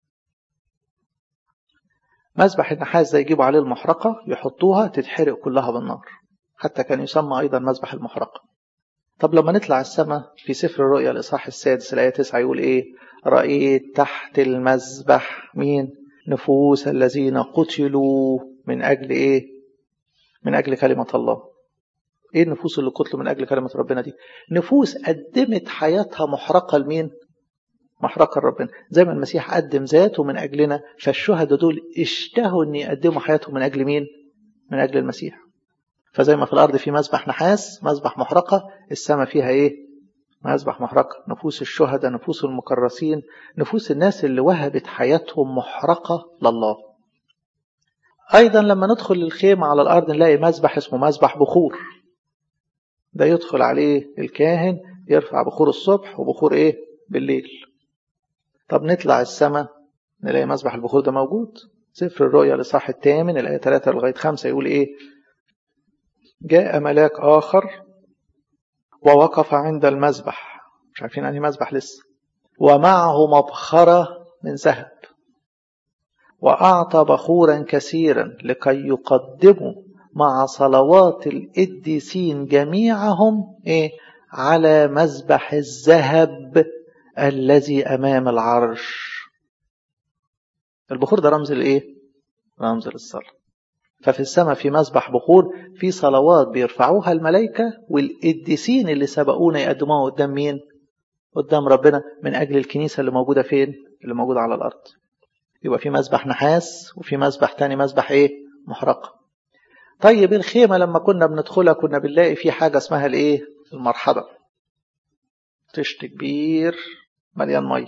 مذبح النحاس ده يجيبوا عليه المحرقة يحطوها تتحرق كلها بالنار حتى كان يسمى أيضا مذبح المحرقة طب لما نطلع السماء في سفر الرؤيا الإصحاح السادس الآية 9 يقول إيه رأيت تحت المذبح مين نفوس الذين قتلوا من أجل إيه من أجل كلمة الله إيه النفوس اللي قتلوا من أجل كلمة ربنا دي نفوس قدمت حياتها محرقة لمين محرقة لربنا زي ما المسيح قدم ذاته من أجلنا فالشهداء دول اشتهوا أن يقدموا حياتهم من أجل مين من أجل المسيح فزي ما في الأرض في مذبح نحاس مذبح محرقة السماء فيها إيه مذبح محرقة نفوس الشهداء نفوس المكرسين نفوس الناس اللي وهبت حياتهم محرقة لله أيضا لما ندخل الخيمة على الأرض نلاقي مذبح اسمه مذبح بخور ده يدخل عليه الكاهن يرفع بخور الصبح وبخور إيه بالليل طب نطلع السماء نلاقي مذبح البخور ده موجود سفر الرؤيا الإصحاح الثامن الآية 3 لغاية 5 يقول إيه جاء ملاك آخر ووقف عند المذبح مش عارفين أنهي مذبح لسه ومعه مبخرة من ذهب وأعطى بخورا كثيرا لكي يقدموا مع صلوات القديسين جميعهم إيه على مذبح الذهب الذي أمام العرش البخور ده رمز لإيه؟ رمز للصلاة ففي السماء في مذبح بخور في صلوات بيرفعوها الملائكة والقديسين اللي سبقونا يقدموها قدام مين؟ قدام ربنا من أجل الكنيسة اللي موجودة فين؟ اللي موجودة على الأرض يبقى في مذبح نحاس وفي مذبح تاني مذبح إيه؟ محرقة طيب الخيمة لما كنا بندخلها كنا بنلاقي في حاجة اسمها الإيه؟ المرحبا طشت كبير مليان ميه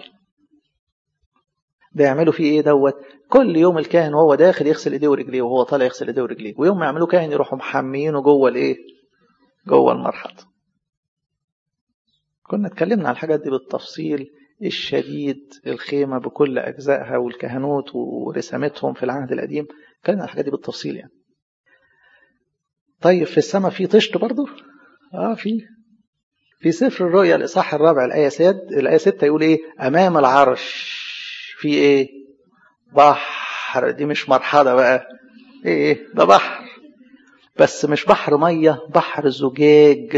ده يعملوا فيه ايه دوت كل يوم الكاهن وهو داخل يغسل ايديه ورجليه وهو طالع يغسل ايديه ورجليه ويوم ما يعملوا كاهن يروحوا محميينه جوه الايه جوه المرحض كنا اتكلمنا على الحاجات دي بالتفصيل الشديد الخيمة بكل أجزائها والكهنوت ورسامتهم في العهد القديم اتكلمنا على الحاجات دي بالتفصيل يعني طيب في السماء في طشت برضه اه في في سفر الرؤيا الإصحاح الرابع الآية 6 الآية 6 يقول إيه أمام العرش في إيه بحر دي مش مرحلة بقى إيه ده بحر بس مش بحر مية بحر زجاج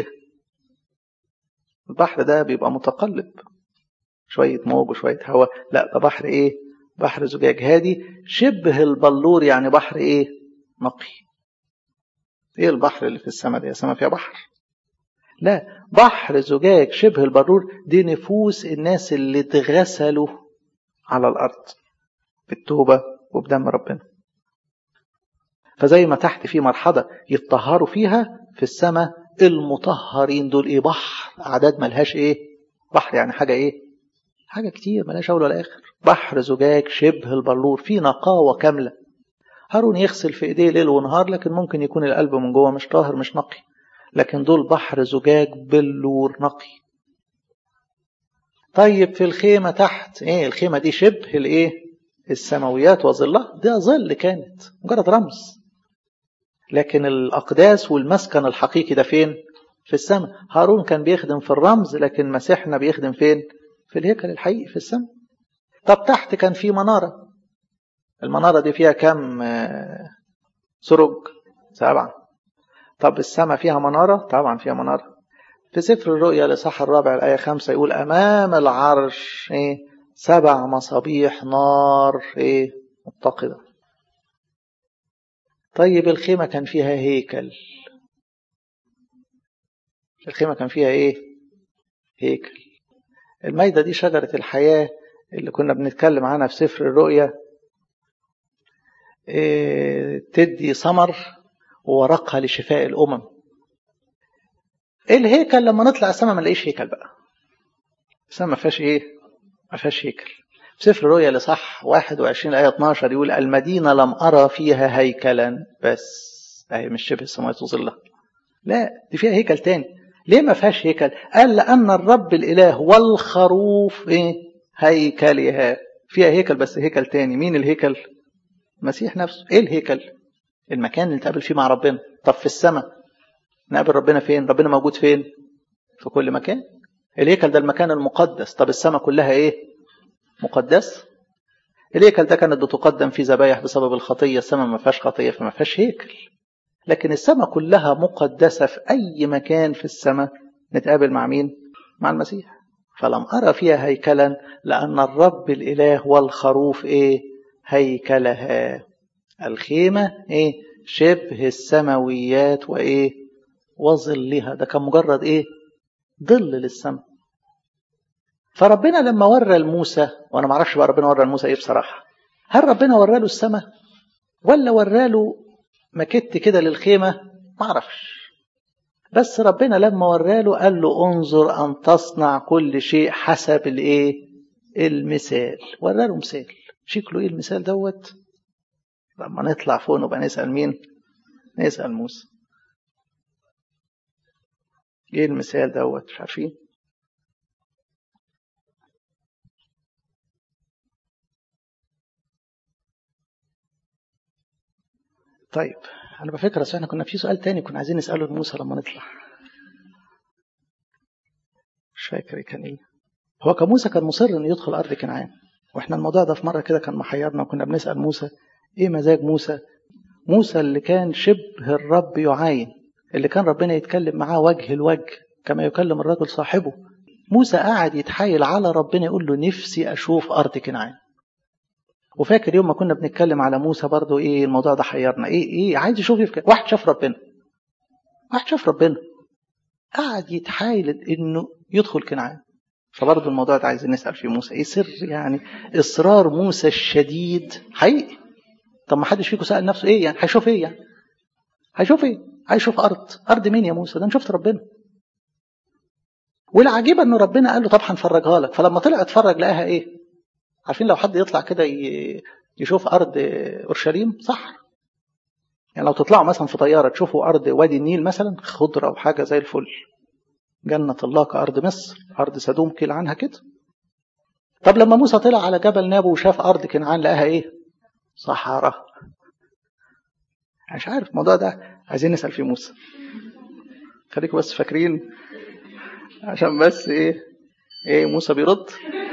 البحر ده بيبقى متقلب شوية موج وشوية هواء لا ده بحر إيه بحر زجاج هادي شبه البلور يعني بحر إيه نقي إيه البحر اللي في السماء دي السماء فيها بحر لا بحر زجاج شبه البرور دي نفوس الناس اللي اتغسلوا على الأرض بالتوبة وبدم ربنا فزي ما تحت في مرحلة يتطهروا فيها في السماء المطهرين دول ايه بحر أعداد ملهاش ايه بحر يعني حاجة ايه حاجة كتير ملهاش أول ولا آخر بحر زجاج شبه البلور في نقاوة كاملة هارون يغسل في ايديه ليل ونهار لكن ممكن يكون القلب من جوه مش طاهر مش نقي لكن دول بحر زجاج بلور نقي طيب في الخيمة تحت ايه الخيمة دي شبه الايه السماويات وظلها ده ظل كانت مجرد رمز لكن الأقداس والمسكن الحقيقي ده فين في السماء هارون كان بيخدم في الرمز لكن مسيحنا بيخدم فين في الهيكل الحقيقي في السماء طب تحت كان في منارة المنارة دي فيها كم سرج سبعة طب السماء فيها منارة طبعا فيها منارة في سفر الرؤيا الإصحاح الرابع الآية خمسة يقول أمام العرش إيه سبع مصابيح نار إيه متقدة طيب الخيمة كان فيها هيكل الخيمة كان فيها إيه هيكل المايدة دي شجرة الحياة اللي كنا بنتكلم عنها في سفر الرؤيا إيه تدي ثمر وورقها لشفاء الأمم الهيكل لما نطلع السماء ما نلاقيش هيكل بقى السماء ما فيهاش ايه ما فيهاش هيكل في سفر الرؤيا لصح 21 آية 12 يقول المدينة لم أرى فيها هيكلا بس أهي مش شبه السماوات وظلها لا دي فيها هيكل تاني ليه ما فيهاش هيكل قال لأن الرب الإله والخروف إيه هيكلها فيها هيكل بس هيكل تاني مين الهيكل المسيح نفسه ايه الهيكل المكان اللي نتقابل فيه مع ربنا طب في السماء نقابل ربنا فين ربنا موجود فين في كل مكان الهيكل ده المكان المقدس طب السماء كلها ايه مقدس الهيكل ده كانت بتقدم فيه ذبايح بسبب الخطيه السماء ما فيهاش خطيه فما فيهاش هيكل لكن السماء كلها مقدسه في اي مكان في السماء نتقابل مع مين مع المسيح فلم ارى فيها هيكلا لان الرب الاله والخروف ايه هيكلها الخيمه ايه شبه السماويات وايه وظلها ده كان مجرد ايه ظل للسماء فربنا لما ورى لموسى وانا ما اعرفش بقى ربنا ورى لموسى ايه بصراحه هل ربنا ورى له السماء ولا ورى له مكت كده للخيمه ما اعرفش بس ربنا لما ورى له قال له انظر ان تصنع كل شيء حسب الايه المثال ورى له مثال شكله ايه المثال دوت لما نطلع فوق نبقى نسال مين نسال موسى ايه المثال دوت مش عارفين طيب انا بفكر اصل احنا كنا في سؤال تاني كنا عايزين نساله لموسى لما نطلع مش فاكر كان ايه هو كموسى كان مصر انه يدخل ارض كنعان واحنا الموضوع ده في مره كده كان محيرنا وكنا بنسال موسى ايه مزاج موسى موسى اللي كان شبه الرب يعاين اللي كان ربنا يتكلم معاه وجه لوجه كما يكلم الرجل صاحبه موسى قاعد يتحايل على ربنا يقول له نفسي اشوف ارض كنعان وفاكر يوم ما كنا بنتكلم على موسى برضو ايه الموضوع ده حيرنا ايه ايه عايز يشوف يفكر. واحد شاف ربنا واحد شاف ربنا قاعد يتحايل انه يدخل كنعان فبرضه الموضوع ده عايزين نسال فيه موسى ايه سر يعني اصرار موسى الشديد حقيقي طب ما حدش فيكم سال نفسه ايه يعني هيشوف ايه يعني هيشوف ايه هيشوف ارض ارض مين يا موسى ده انا شفت ربنا والعجيب ان ربنا قال له طب هنفرجها لك فلما طلع اتفرج لقاها ايه عارفين لو حد يطلع كده يشوف ارض اورشليم صح يعني لو تطلعوا مثلا في طياره تشوفوا ارض وادي النيل مثلا خضره وحاجه زي الفل جنة الله كأرض مصر أرض سدوم قيل عنها كده طب لما موسى طلع على جبل نابو وشاف أرض كنعان لقاها إيه صحراء مش عارف الموضوع ده عايزين نسأل فيه موسى خليكم بس فاكرين عشان بس إيه إيه موسى بيرد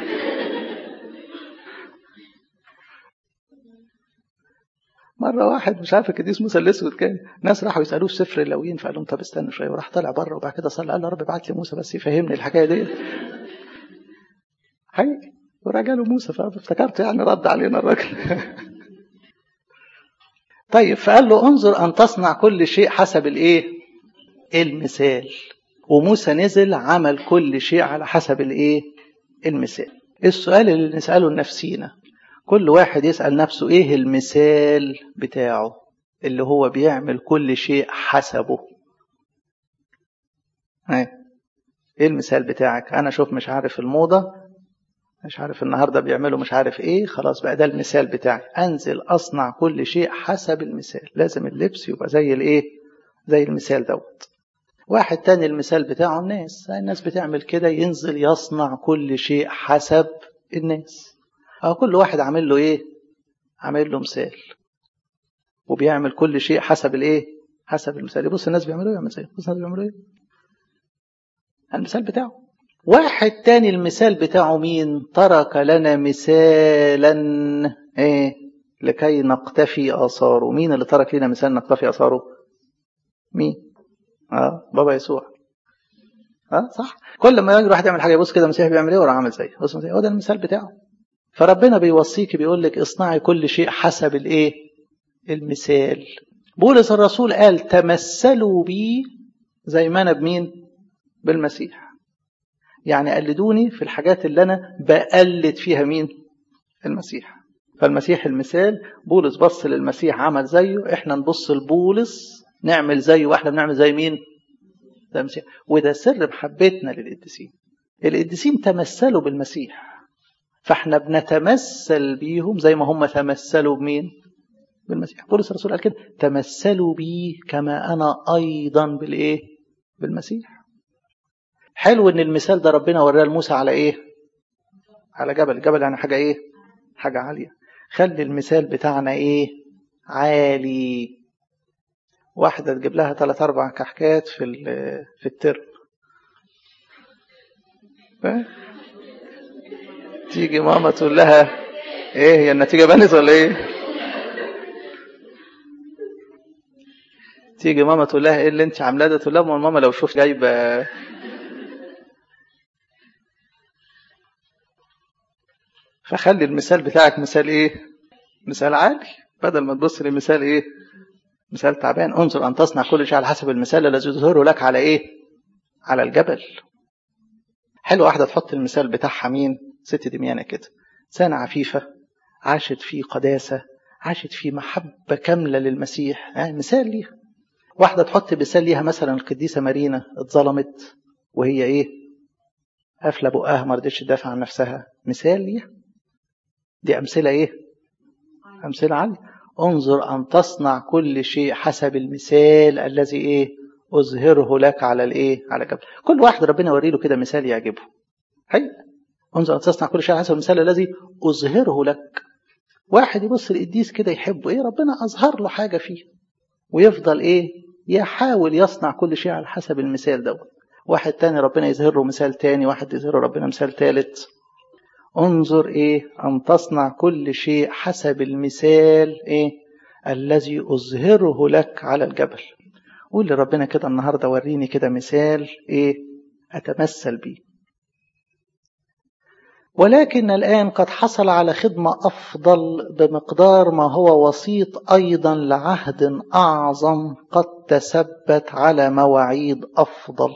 مرة واحد مش عارف القديس موسى الأسود كان ناس راحوا يسألوه في سفر اللاويين فقال لهم طب استنوا شوية وراح طالع بره وبعد كده صلى قال له رب ابعت لي موسى بس يفهمني الحكاية دي حقيقي ورجع له موسى فافتكرت يعني رد علينا الراجل طيب فقال له انظر أن تصنع كل شيء حسب الإيه؟ المثال وموسى نزل عمل كل شيء على حسب الإيه؟ المثال السؤال اللي نسأله لنفسينا كل واحد يسأل نفسه ايه المثال بتاعه اللي هو بيعمل كل شيء حسبه ايه المثال بتاعك انا شوف مش عارف الموضة مش عارف النهاردة بيعملوا مش عارف ايه خلاص بقى ده المثال بتاعي انزل اصنع كل شيء حسب المثال لازم اللبس يبقى زي الايه زي المثال دوت واحد تاني المثال بتاعه الناس الناس بتعمل كده ينزل يصنع كل شيء حسب الناس أو كل واحد عامل له إيه؟ عامل له مثال وبيعمل كل شيء حسب الإيه؟ حسب المثال يبص الناس بيعملوا إيه يعمل زي بص الناس بيعملوا إيه؟ المثال بتاعه واحد تاني المثال بتاعه مين ترك لنا مثالا ايه لكي نقتفي اثاره مين اللي ترك لنا مثال نقتفي اثاره مين اه بابا يسوع اه صح كل ما يجي واحد يعمل حاجه يبص كده المسيح بيعمل ايه وراح عامل زيه بص هو ده المثال بتاعه فربنا بيوصيك بيقول لك اصنعي كل شيء حسب الايه المثال بولس الرسول قال تمثلوا بي زي ما انا بمين بالمسيح يعني قلدوني في الحاجات اللي انا بقلد فيها مين المسيح فالمسيح المثال بولس بص للمسيح عمل زيه احنا نبص لبولس نعمل زيه واحنا بنعمل زي مين زي المسيح وده سر محبتنا للقديسين القديسين تمثلوا بالمسيح فاحنا بنتمثل بيهم زي ما هم تمثلوا بمين بالمسيح بولس الرسول قال كده تمثلوا بي كما انا ايضا بالايه بالمسيح حلو ان المثال ده ربنا وراه لموسى على ايه على جبل جبل يعني حاجه ايه حاجه عاليه خلي المثال بتاعنا ايه عالي واحده تجيب لها ثلاث اربع كحكات في في الترم تيجي ماما تقول لها ايه هي النتيجه بنت ولا ايه تيجي ماما تقول لها ايه اللي انت عاملاه ده تقول لها ماما لو شوف جايبه فخلي المثال بتاعك مثال ايه مثال عالي بدل ما تبص لمثال ايه مثال تعبان انظر ان تصنع كل شيء على حسب المثال الذي يظهره لك على ايه على الجبل حلو واحده تحط المثال بتاعها مين ست دميانه كده سنة عفيفة عاشت في قداسة عاشت في محبة كاملة للمسيح يعني مثال ليها واحدة تحط مثال ليها مثلا القديسة مارينا اتظلمت وهي ايه قافلة بقها ما رضتش تدافع عن نفسها مثال ليها دي أمثلة إيه؟ أمثلة عالية انظر أن تصنع كل شيء حسب المثال الذي إيه؟ أظهره لك على الإيه؟ على جبل كل واحد ربنا يوري له كده مثال يعجبه حقيقة انظر أن تصنع كل شيء حسب المثال الذي أظهره لك واحد يبص القديس كده يحبه إيه؟ ربنا أظهر له حاجة فيه ويفضل إيه؟ يحاول يصنع كل شيء على حسب المثال دوت واحد تاني ربنا يظهر له مثال تاني واحد يظهر ربنا مثال تالت انظر ايه ان تصنع كل شيء حسب المثال ايه الذي اظهره لك على الجبل قول لربنا كده النهارده وريني كده مثال ايه اتمثل بيه ولكن الان قد حصل على خدمه افضل بمقدار ما هو وسيط ايضا لعهد اعظم قد تثبت على مواعيد افضل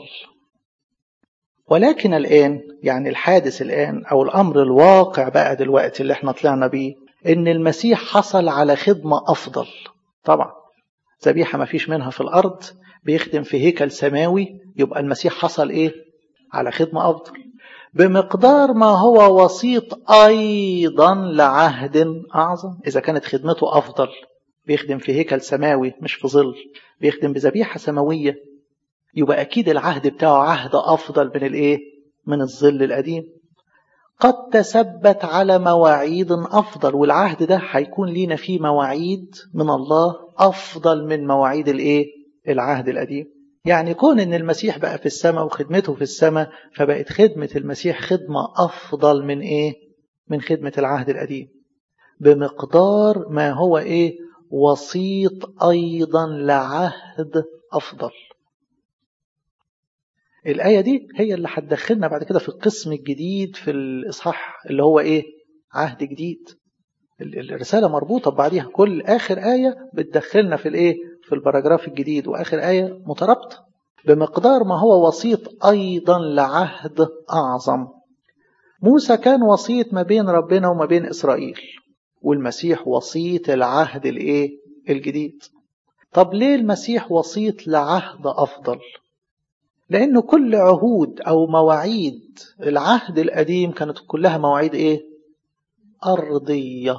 ولكن الآن يعني الحادث الآن أو الأمر الواقع بقى دلوقتي اللي احنا طلعنا بيه إن المسيح حصل على خدمة أفضل طبعا ذبيحة ما فيش منها في الأرض بيخدم في هيكل سماوي يبقى المسيح حصل إيه على خدمة أفضل بمقدار ما هو وسيط أيضا لعهد أعظم إذا كانت خدمته أفضل بيخدم في هيكل سماوي مش في ظل بيخدم بذبيحة سماوية يبقى أكيد العهد بتاعه عهد أفضل من الإيه؟ من الظل القديم. قد تثبت على مواعيد أفضل والعهد ده هيكون لينا فيه مواعيد من الله أفضل من مواعيد الإيه؟ العهد القديم. يعني كون إن المسيح بقى في السماء وخدمته في السماء فبقت خدمة المسيح خدمة أفضل من إيه؟ من خدمة العهد القديم. بمقدار ما هو إيه؟ وسيط أيضا لعهد أفضل. الآية دي هي اللي هتدخلنا بعد كده في القسم الجديد في الإصحاح اللي هو إيه؟ عهد جديد. الرسالة مربوطة ببعضيها كل آخر آية بتدخلنا في الإيه؟ في البراجراف الجديد وآخر آية مترابطة بمقدار ما هو وسيط أيضا لعهد أعظم. موسى كان وسيط ما بين ربنا وما بين إسرائيل والمسيح وسيط العهد الإيه؟ الجديد. طب ليه المسيح وسيط لعهد أفضل؟ لأن كل عهود أو مواعيد العهد القديم كانت كلها مواعيد إيه؟ أرضية.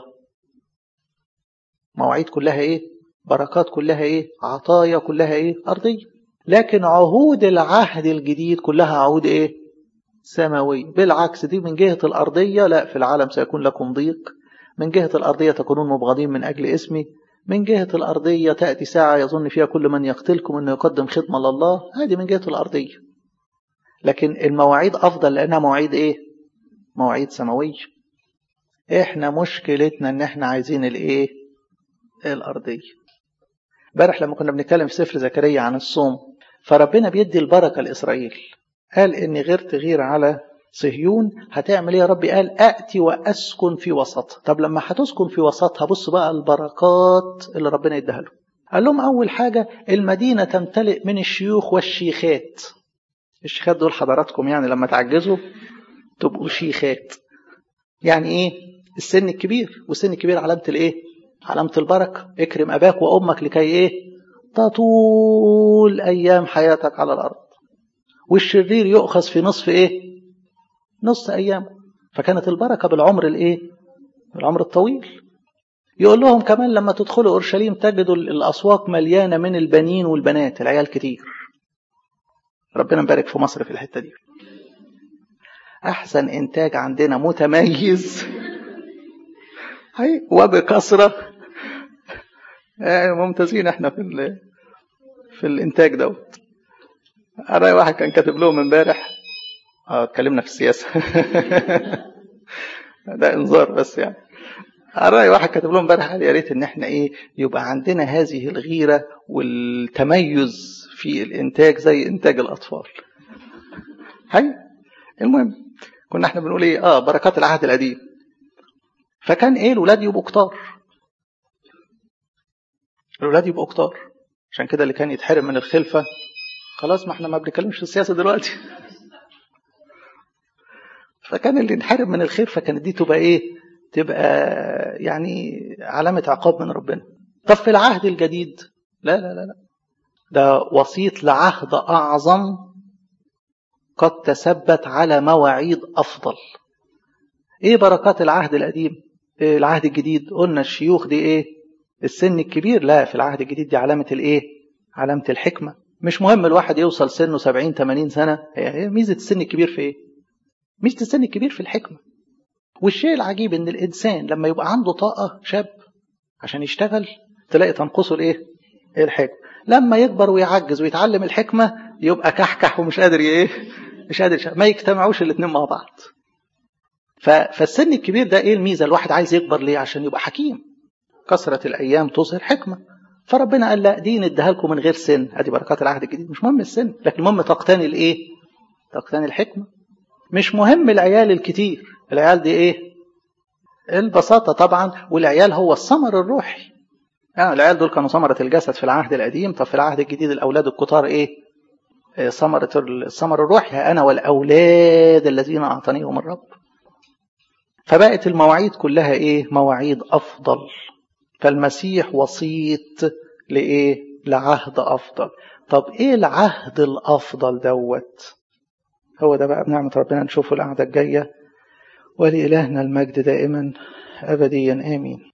مواعيد كلها إيه؟ بركات كلها إيه؟ عطايا كلها إيه؟ أرضية. لكن عهود العهد الجديد كلها عهود إيه؟ سماوية. بالعكس دي من جهة الأرضية لا في العالم سيكون لكم ضيق. من جهة الأرضية تكونون مبغضين من أجل اسمي. من جهة الأرضية تأتي ساعة يظن فيها كل من يقتلكم أنه يقدم خدمة لله هذه من جهة الأرضية لكن المواعيد افضل لانها مواعيد ايه مواعيد سماويه احنا مشكلتنا ان احنا عايزين الايه الارضيه امبارح لما كنا بنتكلم في سفر زكريا عن الصوم فربنا بيدي البركه لاسرائيل قال اني غيرت غير على صهيون هتعمل ايه يا ربي قال اتي واسكن في وسطها طب لما هتسكن في وسطها بص بقى البركات اللي ربنا يديها له قال لهم اول حاجه المدينه تمتلئ من الشيوخ والشيخات الشيخات دول حضراتكم يعني لما تعجزوا تبقوا شيخات يعني ايه السن الكبير والسن الكبير علامه الايه علامه البركه اكرم اباك وامك لكي ايه تطول ايام حياتك على الارض والشرير يؤخذ في نصف ايه نص ايام فكانت البركه بالعمر الايه بالعمر الطويل يقول لهم كمان لما تدخلوا اورشليم تجدوا الاسواق مليانه من البنين والبنات العيال كتير ربنا مبارك في مصر في الحته دي احسن انتاج عندنا متميز هي وبكثره ممتازين احنا في في الانتاج دوت انا واحد كان كاتب لهم امبارح اه اتكلمنا في السياسه ده انذار بس يعني رأي واحد كاتب لهم امبارح يا ريت ان احنا ايه يبقى عندنا هذه الغيره والتميز في الانتاج زي انتاج الاطفال. هي المهم كنا احنا بنقول ايه اه بركات العهد القديم. فكان ايه الولاد يبقوا كتار. الولاد يبقوا كتار. عشان كده اللي كان يتحرم من الخلفه خلاص ما احنا ما بنتكلمش في السياسه دلوقتي. فكان اللي ينحرم من الخير فكانت دي تبقى ايه؟ تبقى يعني علامة عقاب من ربنا طب في العهد الجديد لا لا لا لا ده وسيط لعهد أعظم قد تثبت على مواعيد أفضل إيه بركات العهد القديم إيه العهد الجديد قلنا الشيوخ دي إيه السن الكبير لا في العهد الجديد دي علامة الإيه علامة الحكمة مش مهم الواحد يوصل سنه 70 80 سنة هي ميزة السن الكبير في إيه ميزة السن الكبير في الحكمة والشيء العجيب ان الانسان لما يبقى عنده طاقه شاب عشان يشتغل تلاقي تنقصه الايه؟ الحكمه. لما يكبر ويعجز ويتعلم الحكمه يبقى كحكح ومش قادر ايه؟ مش قادر يشتغل. ما يجتمعوش الاثنين مع بعض. فالسن الكبير ده ايه الميزه؟ الواحد عايز يكبر ليه؟ عشان يبقى حكيم. كثره الايام تظهر حكمه. فربنا قال لا دي نديها لكم من غير سن، ادي بركات العهد الجديد، مش مهم السن، لكن المهم تقتني الايه؟ تقتني الحكمه. مش مهم العيال الكتير، العيال دي ايه البساطة طبعا والعيال هو الثمر الروحي يعني العيال دول كانوا ثمرة الجسد في العهد القديم طب في العهد الجديد الأولاد الكتار ايه ثمرة الثمر الروحي أنا والأولاد الذين أعطانيهم الرب فبقت المواعيد كلها ايه مواعيد أفضل فالمسيح وسيط لإيه لعهد أفضل طب ايه العهد الأفضل دوت هو ده بقى بنعمة ربنا نشوفه القعدة الجاية ولإلهنا المجد دائما أبديا آمين